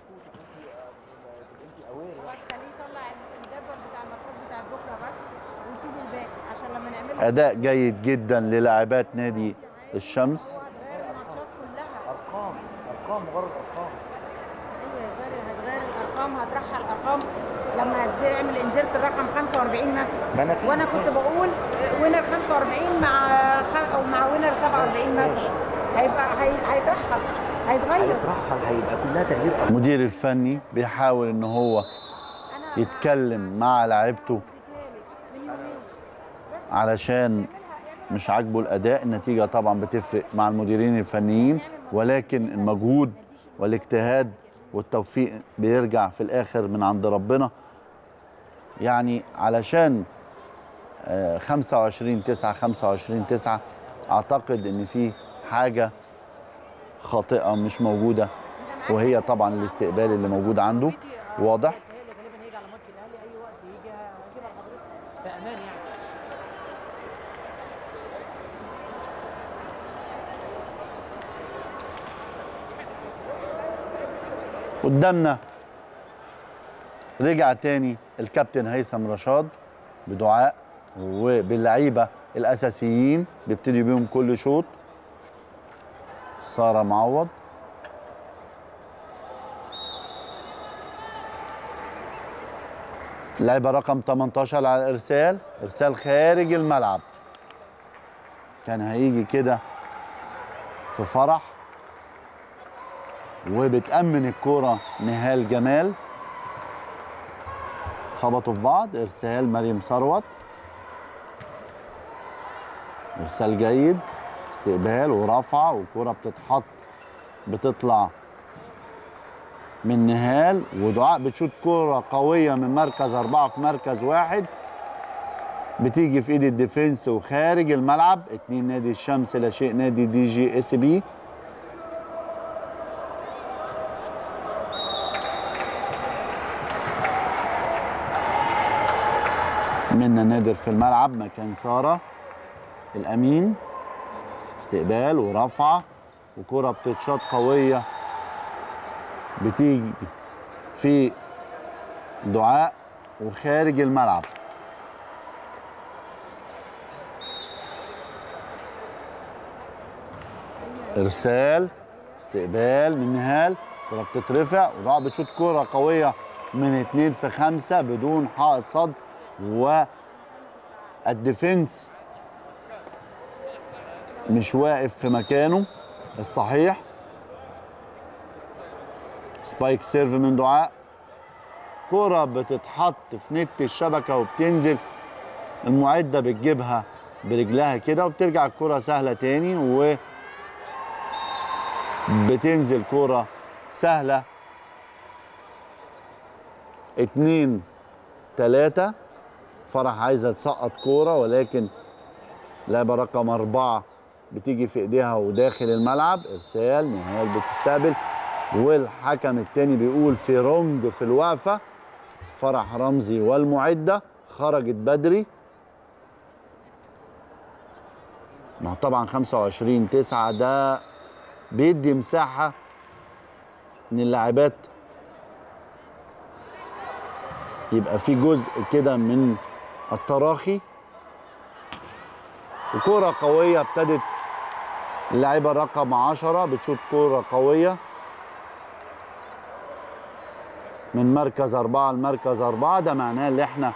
خليه يطلع الجدول بتاع الماتشات بتاع بكره بس ويسيب الباقي عشان لما نعمله اداء جيد جدا للاعبات نادي الشمس هو هتغير الماتشات كلها ارقام ارقام مجرد ارقام ايوه يا باري هتغير الارقام هترحل الارقام لما هتعمل انزرت الرقم 45 مثلا ما انا فاهم. وانا كنت بقول وينر 45 مع خ... او مع وينر 47 مثلا هيبقى هي... هيترحل هيتغير هيترحل هيبقى كلها تغيير ارقام المدير الفني بيحاول ان هو انا يتكلم مع لعيبته من يومين بس علشان مش عاجبه الاداء النتيجه طبعا بتفرق مع المديرين الفنيين ولكن المجهود والاجتهاد والتوفيق بيرجع في الاخر من عند ربنا يعني علشان آه، 25 9 25 9 اعتقد ان في حاجه خاطئه مش موجوده وهي طبعا الاستقبال اللي موجود عنده واضح غالبا هيجي على ماتش الاهلي اي وقت يجي هجيبها لحضرتك في امان يعني قدامنا رجع تاني الكابتن هيثم رشاد بدعاء وباللعيبه الاساسيين بيبتدي بيهم كل شوط ساره معوض لعبه رقم 18 على الارسال ارسال خارج الملعب كان هيجي كده في فرح وبتأمن الكرة نهال جمال خبطوا في بعض ارسال مريم ثروت ارسال جيد استقبال ورفعه وكرة بتتحط بتطلع من نهال ودعاء بتشوت كرة قوية من مركز أربعة في مركز واحد بتيجي في ايد الديفنس وخارج الملعب اتنين نادي الشمس لا شيء نادي دي جي اس بي منا نادر في الملعب مكان سارة الأمين استقبال ورفعة وكرة بتتشاط قوية بتيجي في دعاء وخارج الملعب ارسال استقبال من نهال كرة بتترفع ودعاء بتشوط كرة قوية من اتنين في خمسة بدون حائط صد والديفنس مش واقف في مكانه الصحيح سبايك سيرف من دعاء كرة بتتحط في نت الشبكة وبتنزل المعدة بتجيبها برجلها كده وبترجع الكرة سهلة تاني و بتنزل كرة سهلة اتنين تلاتة فرح عايزة تسقط كورة ولكن لعبة رقم أربعة بتيجي في إيديها وداخل الملعب إرسال نهال بتستقبل والحكم التاني بيقول في رونج في الوقفة فرح رمزي والمعدة خرجت بدري ما هو طبعا 25 9 ده بيدي مساحة إن اللاعبات يبقى في جزء كده من التراخي وكرة قوية ابتدت اللاعبة رقم 10 بتشوط كرة قوية من مركز أربعة لمركز أربعة ده معناه إن إحنا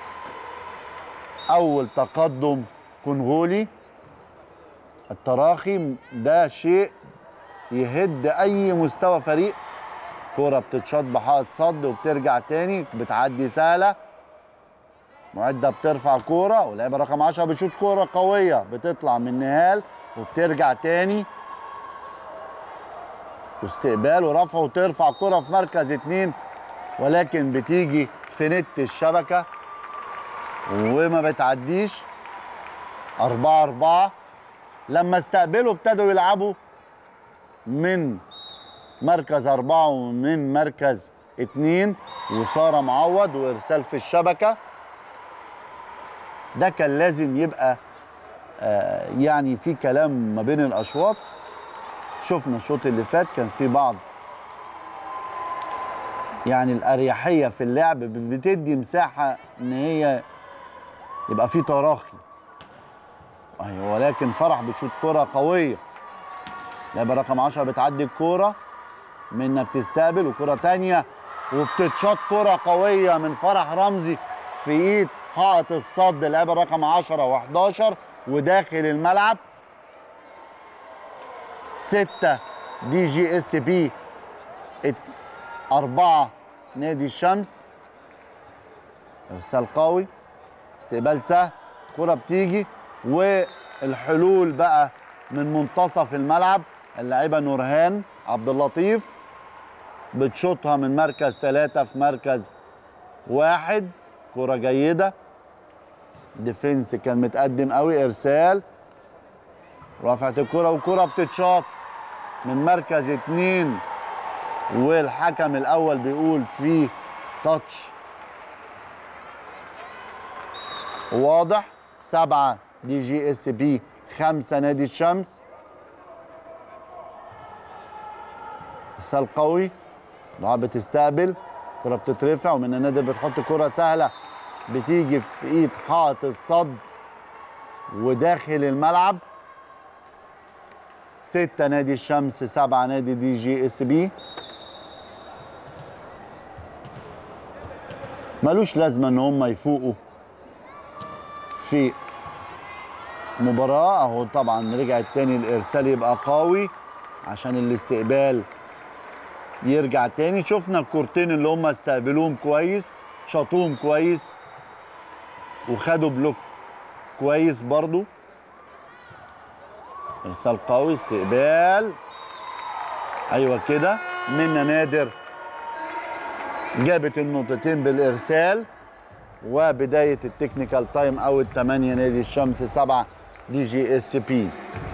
أول تقدم كونغولي التراخي ده شيء يهد أي مستوى فريق كرة بتتشاط بحائط صد وبترجع تاني بتعدي سهلة معدة بترفع كورة واللعيبة رقم 10 بتشوط كورة قوية بتطلع من نهال وبترجع تاني واستقبال ورفع وترفع كرة في مركز اتنين ولكن بتيجي في نت الشبكة وما بتعديش أربعة أربعة لما استقبلوا ابتدوا يلعبوا من مركز أربعة ومن مركز اتنين وسارة معوض وإرسال في الشبكة ده كان لازم يبقى آه يعني في كلام ما بين الأشواط شفنا الشوط اللي فات كان في بعض يعني الأريحية في اللعب بتدي مساحة إن هي يبقى في تراخي أيوة ولكن فرح بتشوط كرة قوية لعبة رقم 10 بتعدي الكورة منا بتستقبل وكرة تانية وبتتشاط كرة قوية من فرح رمزي في ايد حائط الصد لعبة رقم 10 و11 وداخل الملعب ستة دي جي اس بي ات- أربعة نادي الشمس إرسال قوي استقبال سهل كرة بتيجي والحلول بقى من منتصف الملعب اللاعبة نورهان عبد اللطيف بتشوطها من مركز ثلاثة في مركز واحد كرة جيدة ديفنس كان متقدم قوي ارسال رفعت الكرة وكرة بتتشاط من مركز اتنين والحكم الاول بيقول في تاتش واضح سبعة دي جي اس بي خمسة نادي الشمس ارسال قوي ضاع بتستقبل كرة بتترفع ومن النادر بتحط كرة سهلة بتيجي في ايد حائط الصد وداخل الملعب ستة نادي الشمس سبعة نادي دي جي اس بي ملوش لازمة ان هم يفوقوا في مباراة اهو طبعا رجع التاني الارسال يبقى قوي عشان الاستقبال يرجع تاني شفنا الكورتين اللي هم استقبلوهم كويس شاطوهم كويس وخدوا بلوك كويس برضو ارسال قوي استقبال ايوه كده منا نادر جابت النقطتين بالارسال وبدايه التكنيكال تايم او الثمانيه نادي الشمس سبعه دي جي اس بي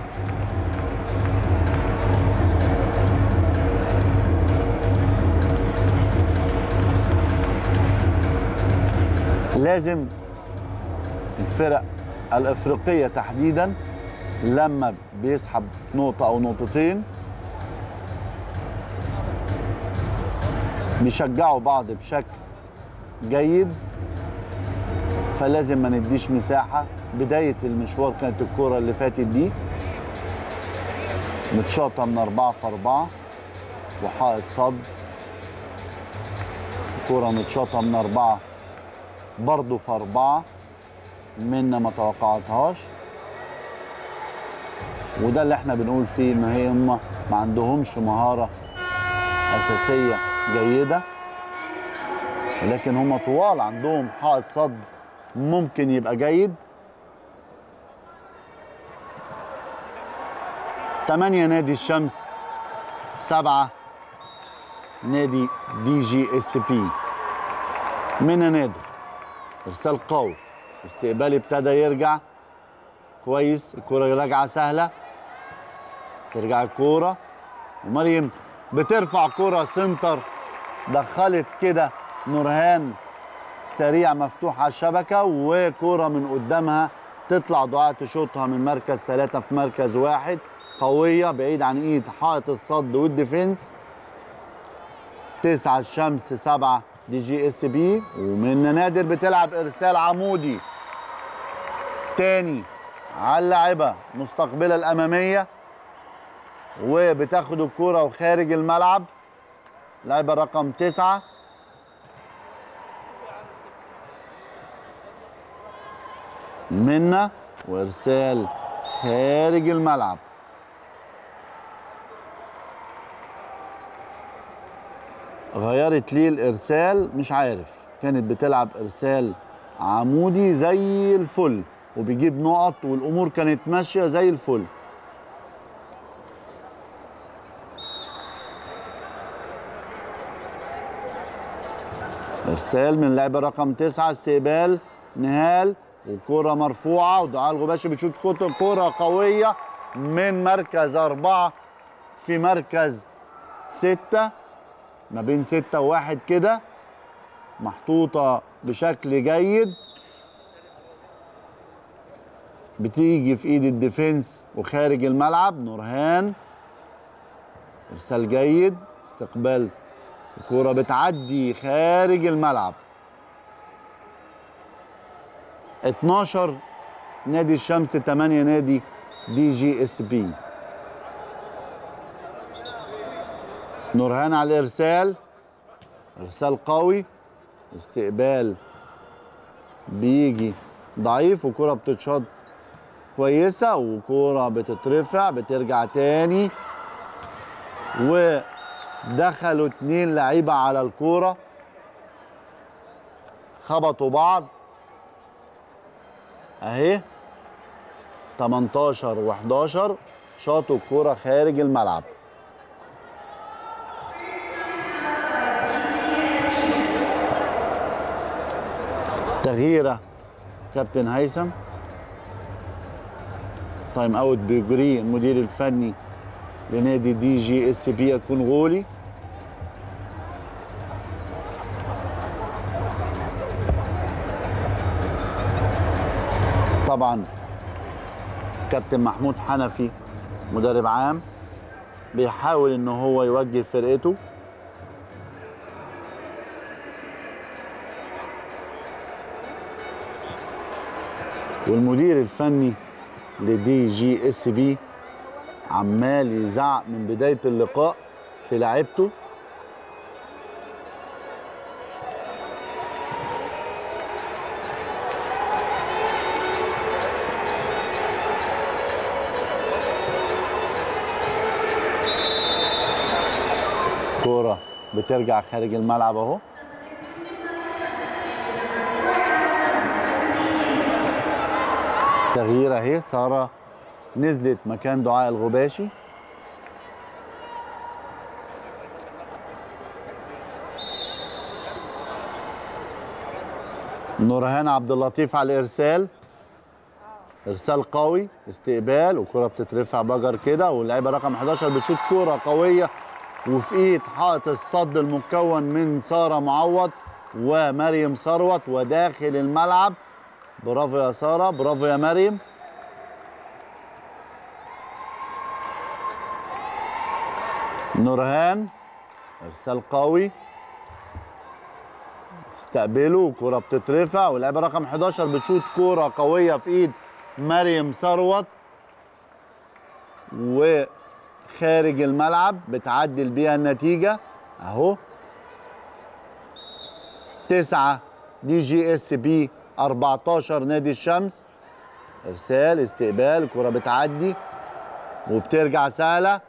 لازم الفرق الافريقيه تحديدا لما بيسحب نقطه او نقطتين بيشجعوا بعض بشكل جيد فلازم ما نديش مساحه بدايه المشوار كانت الكره اللي فاتت دي متشاطه من أربعة في أربعة وحائط صد كرة متشاطة من أربعة برضه في أربعة منا ما توقعتهاش وده اللي احنا بنقول فيه ان هي هم ما عندهمش مهارة أساسية جيدة ولكن هم طوال عندهم حائط صد ممكن يبقى جيد تمانية نادي الشمس سبعة نادي دي جي اس بي منا نادر ارسال قوي استقبالي ابتدى يرجع كويس الكرة راجعة سهلة ترجع الكورة ومريم بترفع كرة سنتر دخلت كده نورهان سريع مفتوح على الشبكة وكرة من قدامها تطلع دعاء تشوطها من مركز ثلاثة في مركز واحد قوية بعيد عن ايد حائط الصد والديفنس تسعة الشمس سبعة دي جي اس بي ومن نادر بتلعب ارسال عمودي تاني على اللاعبة مستقبلة الأمامية وبتاخد الكرة وخارج الملعب لاعبة رقم تسعة منا وارسال خارج الملعب غيرت ليه الارسال مش عارف كانت بتلعب ارسال عمودي زي الفل وبيجيب نقط والامور كانت ماشيه زي الفل ارسال من لاعب رقم تسعة استقبال نهال وكرة مرفوعة ودعاء الغباشي بتشوط كت- كرة قوية من مركز أربعة في مركز ستة ما بين ستة وواحد كده محطوطة بشكل جيد بتيجي في ايد الديفنس وخارج الملعب نورهان ارسال جيد استقبال الكرة بتعدي خارج الملعب 12 نادي الشمس 8 نادي دي جي اس بي نورهان على الارسال ارسال قوي استقبال بيجي ضعيف وكرة بتتشط كويسة وكرة بتترفع بترجع تاني ودخلوا اتنين لعيبة على الكورة خبطوا بعض اهي 18 و11 شاطوا الكورة خارج الملعب تغييره كابتن هيثم تايم اوت بيجري المدير الفني لنادي دي جي اس بي الكونغولي طبعا كابتن محمود حنفي مدرب عام بيحاول ان هو يوجه فرقته والمدير الفني لدي جي اس بي عمال يزعق من بدايه اللقاء في لعيبته كوره بترجع خارج الملعب اهو تغيير اهي ساره نزلت مكان دعاء الغباشي نورهان عبد اللطيف على الارسال ارسال قوي استقبال وكره بتترفع بجر كده واللعيبه رقم 11 بتشوط كوره قويه وفي ايد حائط الصد المكون من ساره معوض ومريم ثروت وداخل الملعب برافو يا ساره برافو يا مريم نورهان ارسال قوي تستقبله كرة بتترفع واللعيبه رقم 11 بتشوط كرة قوية في ايد مريم ثروت وخارج الملعب بتعدل بيها النتيجة اهو تسعة دي جي اس بي 14 نادي الشمس ارسال استقبال كرة بتعدي وبترجع سهلة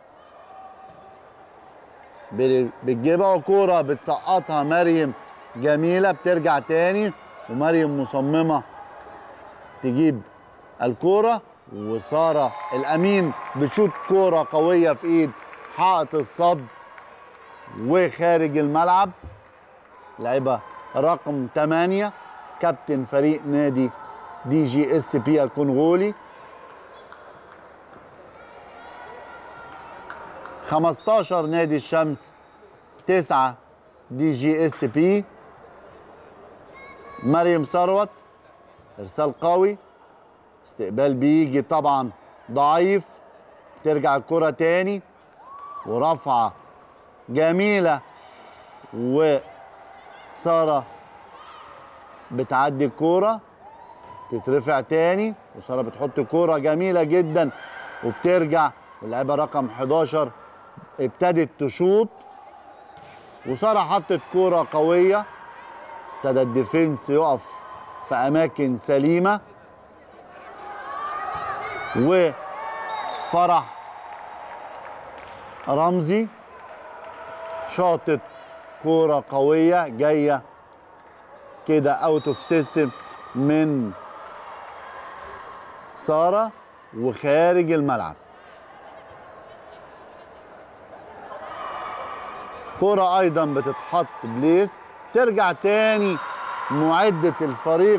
بال- بتجيبها وكرة بتسقطها مريم جميلة بترجع تاني ومريم مصممة تجيب الكرة وسارة الأمين بتشوط كرة قوية في إيد حائط الصد وخارج الملعب لعيبة رقم 8 كابتن فريق نادي دي جي اس بي الكونغولي 15 نادي الشمس 9 دي جي اس بي مريم ثروت ارسال قوي استقبال بيجي طبعا ضعيف ترجع الكرة تاني ورفعة جميلة وسارة بتعدي الكورة تترفع تاني وسارة بتحط كورة جميلة جدا وبترجع اللعيبة رقم 11 ابتدت تشوط وسارة حطت كورة قوية ابتدى الديفنس يقف في أماكن سليمة وفرح رمزي شاطت كورة قوية جاية كده اوت اوف سيستم من سارة وخارج الملعب كرة ايضا بتتحط بليس ترجع تاني معدة الفريق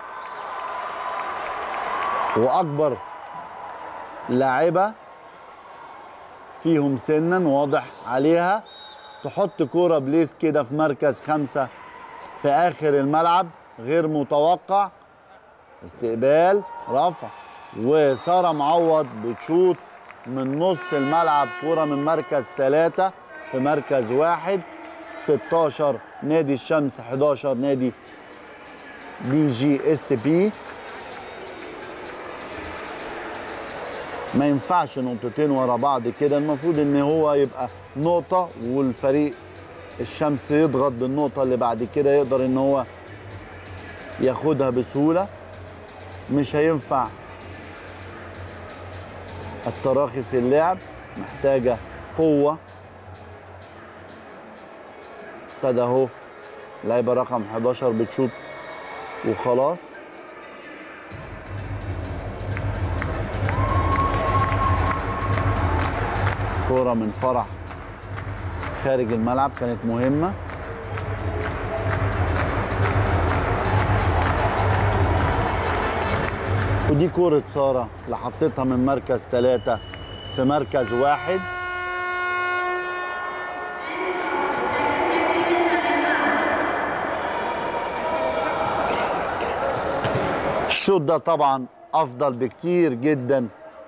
واكبر لاعبة فيهم سنا واضح عليها تحط كرة بليس كده في مركز خمسة في اخر الملعب غير متوقع استقبال رفع وسارة معوض بتشوط من نص الملعب كرة من مركز ثلاثة في مركز واحد 16 نادي الشمس 11 نادي دي جي اس بي ما ينفعش نقطتين ورا بعض كده المفروض ان هو يبقى نقطة والفريق الشمس يضغط بالنقطة اللي بعد كده يقدر ان هو ياخدها بسهولة مش هينفع التراخي في اللعب محتاجة قوة ابتدى اهو لعيبة رقم 11 بتشوط وخلاص كورة من فرح خارج الملعب كانت مهمة ودي كورة سارة اللي حطيتها من مركز ثلاثة في مركز واحد الشوط ده طبعا افضل بكتير جدا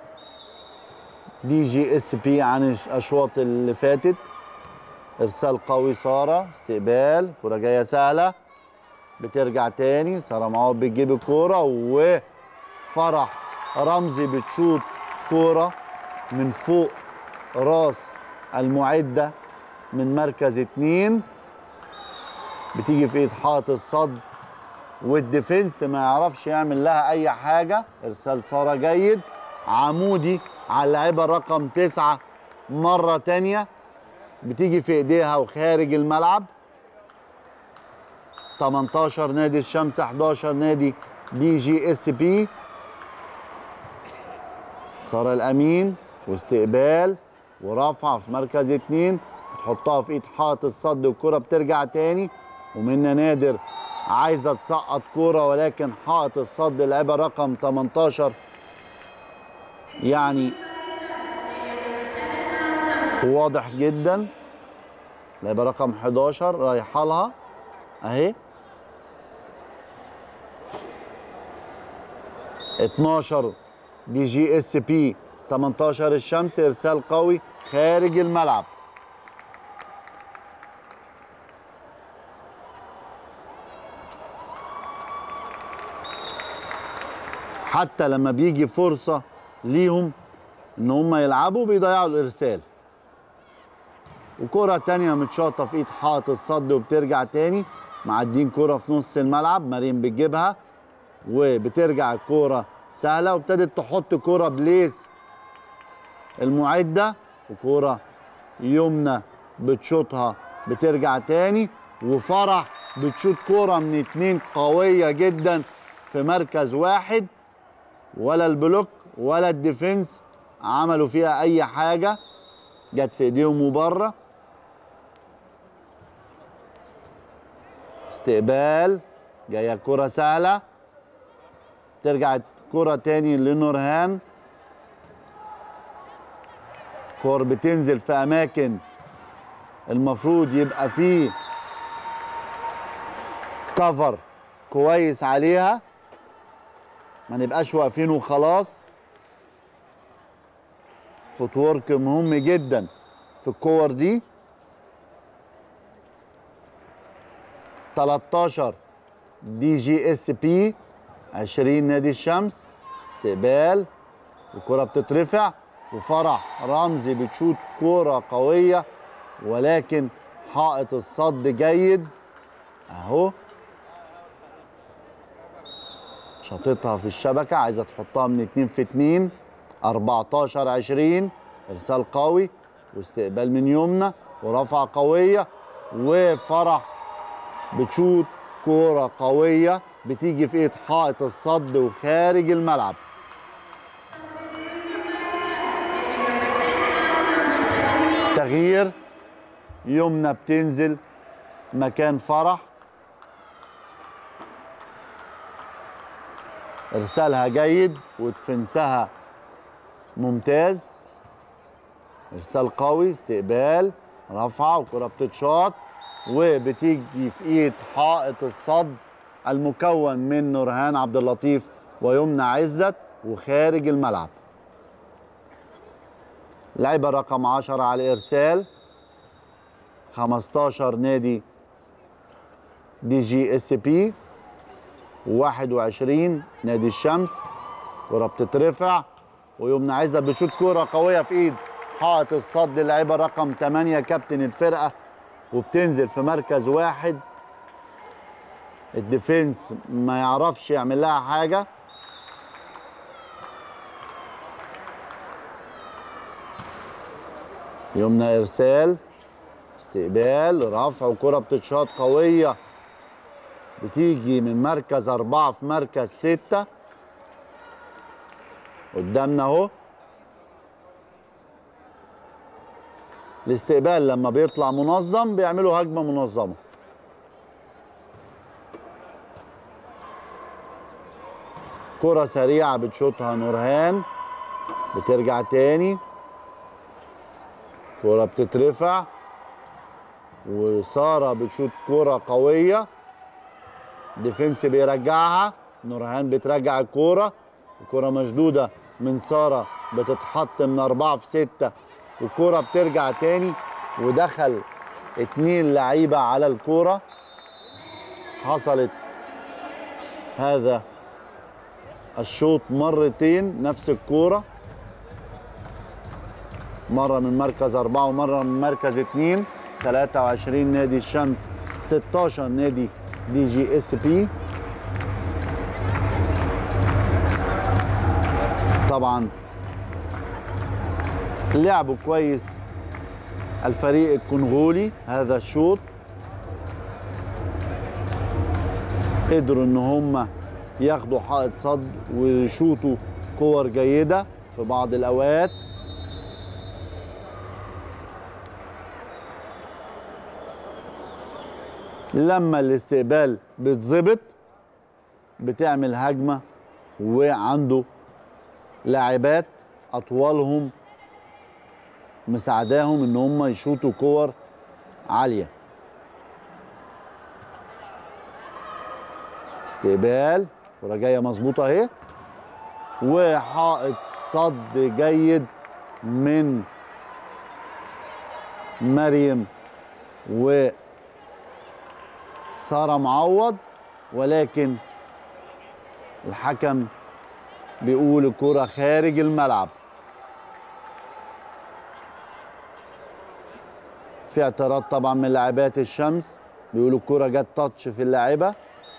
دي جي اس بي عن الاشواط اللي فاتت ارسال قوي ساره استقبال كره جايه سهله بترجع تاني ساره معوض بتجيب الكوره وفرح رمزي بتشوط كوره من فوق راس المعده من مركز اتنين بتيجي في ايد حائط الصد والديفنس ما يعرفش يعمل لها اي حاجه ارسال ساره جيد عمودي على اللاعبه رقم تسعة مره تانية بتيجي في ايديها وخارج الملعب 18 نادي الشمس 11 نادي دي جي اس بي ساره الامين واستقبال ورفع في مركز اتنين بتحطها في ايد حائط الصد والكره بترجع تاني ومنى نادر عايزه تسقط كوره ولكن حائط الصد لعبه رقم 18 يعني واضح جدا لعبه رقم 11 رايحه لها اهي 12 دي جي اس بي 18 الشمس ارسال قوي خارج الملعب حتى لما بيجي فرصة ليهم ان هم يلعبوا بيضيعوا الارسال وكرة تانية متشاطة في ايد حائط الصد وبترجع تاني معدين كرة في نص الملعب مريم بتجيبها وبترجع الكرة سهلة وابتدت تحط كرة بليس المعدة وكرة يمنى بتشوطها بترجع تاني وفرح بتشوط كرة من اتنين قوية جدا في مركز واحد ولا البلوك ولا الديفنس عملوا فيها اي حاجه جت في ايديهم وبره استقبال جايه كره سهله ترجع الكره تاني لنورهان كور بتنزل في اماكن المفروض يبقى فيه كفر كويس عليها ما نبقاش واقفين وخلاص فوت ورك مهم جدا في الكور دي 13 دي جي اس بي 20 نادي الشمس استقبال الكرة بتترفع وفرح رمزي بتشوت كرة قوية ولكن حائط الصد جيد اهو شاططها في الشبكة عايزة تحطها من اتنين في اتنين 14 20 ارسال قوي واستقبال من يمنى ورفعة قوية وفرح بتشوت كورة قوية بتيجي في ايد حائط الصد وخارج الملعب تغيير يمنى بتنزل مكان فرح ارسالها جيد ودفنسها ممتاز ارسال قوي استقبال رفعه وكره بتتشاط وبتيجي في ايد حائط الصد المكون من نورهان عبد اللطيف ويمنى عزت وخارج الملعب لعبة رقم 10 على الارسال 15 نادي دي جي اس بي 21 نادي الشمس كرة بتترفع ويمنى عزت بتشوط كرة قوية في ايد حائط الصد اللعيبة رقم 8 كابتن الفرقة وبتنزل في مركز واحد الديفنس ما يعرفش يعمل لها حاجة يمنى ارسال استقبال رفع وكرة بتتشاط قوية بتيجي من مركز أربعة في مركز ستة قدامنا أهو الاستقبال لما بيطلع منظم بيعملوا هجمة منظمة كرة سريعة بتشوطها نورهان بترجع تاني كرة بتترفع وسارة بتشوط كرة قوية ديفنس بيرجعها نورهان بترجع الكرة الكرة مشدودة من سارة بتتحط من أربعة في ستة والكرة بترجع تاني ودخل اتنين لعيبة على الكرة حصلت هذا الشوط مرتين نفس الكورة مرة من مركز أربعة ومرة من مركز اتنين 23 نادي الشمس 16 نادي دي جي اس بي طبعا لعبوا كويس الفريق الكونغولي هذا الشوط قدروا ان هم ياخدوا حائط صد ويشوطوا كور جيدة في بعض الأوقات لما الاستقبال بيتظبط بتعمل هجمة وعنده لاعبات أطوالهم مساعداهم ان هم يشوطوا كور عالية استقبال كرة جاية مظبوطة اهي وحائط صد جيد من مريم و سارة معوض ولكن الحكم بيقول الكرة خارج الملعب في اعتراض طبعا من لاعبات الشمس بيقولوا الكرة جت تاتش في اللاعبة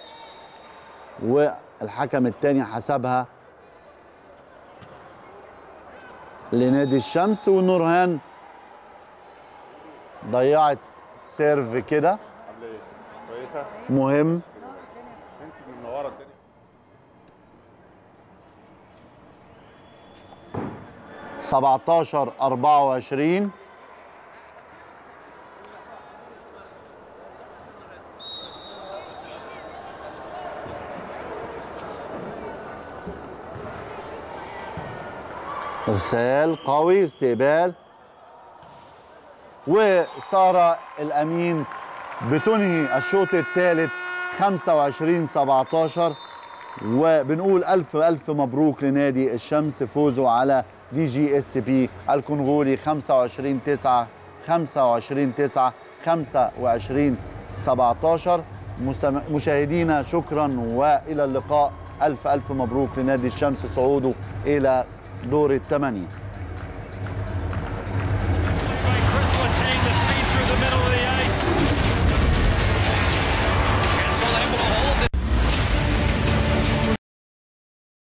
والحكم التاني حسبها لنادي الشمس ونورهان ضيعت سيرف كده عامله ايه؟ كويسه؟ مهم انت منوره الدنيا سبعتاشر أربعة وعشرين إرسال قوي استقبال وسارة الأمين بتنهي الشوط الثالث 25 17 وبنقول ألف ألف مبروك لنادي الشمس فوزه على دي جي اس بي الكونغولي 25 9 25 9 25 17 مستم- مشاهدينا شكرا والى اللقاء ألف ألف مبروك لنادي الشمس صعوده إلى دور الثمانية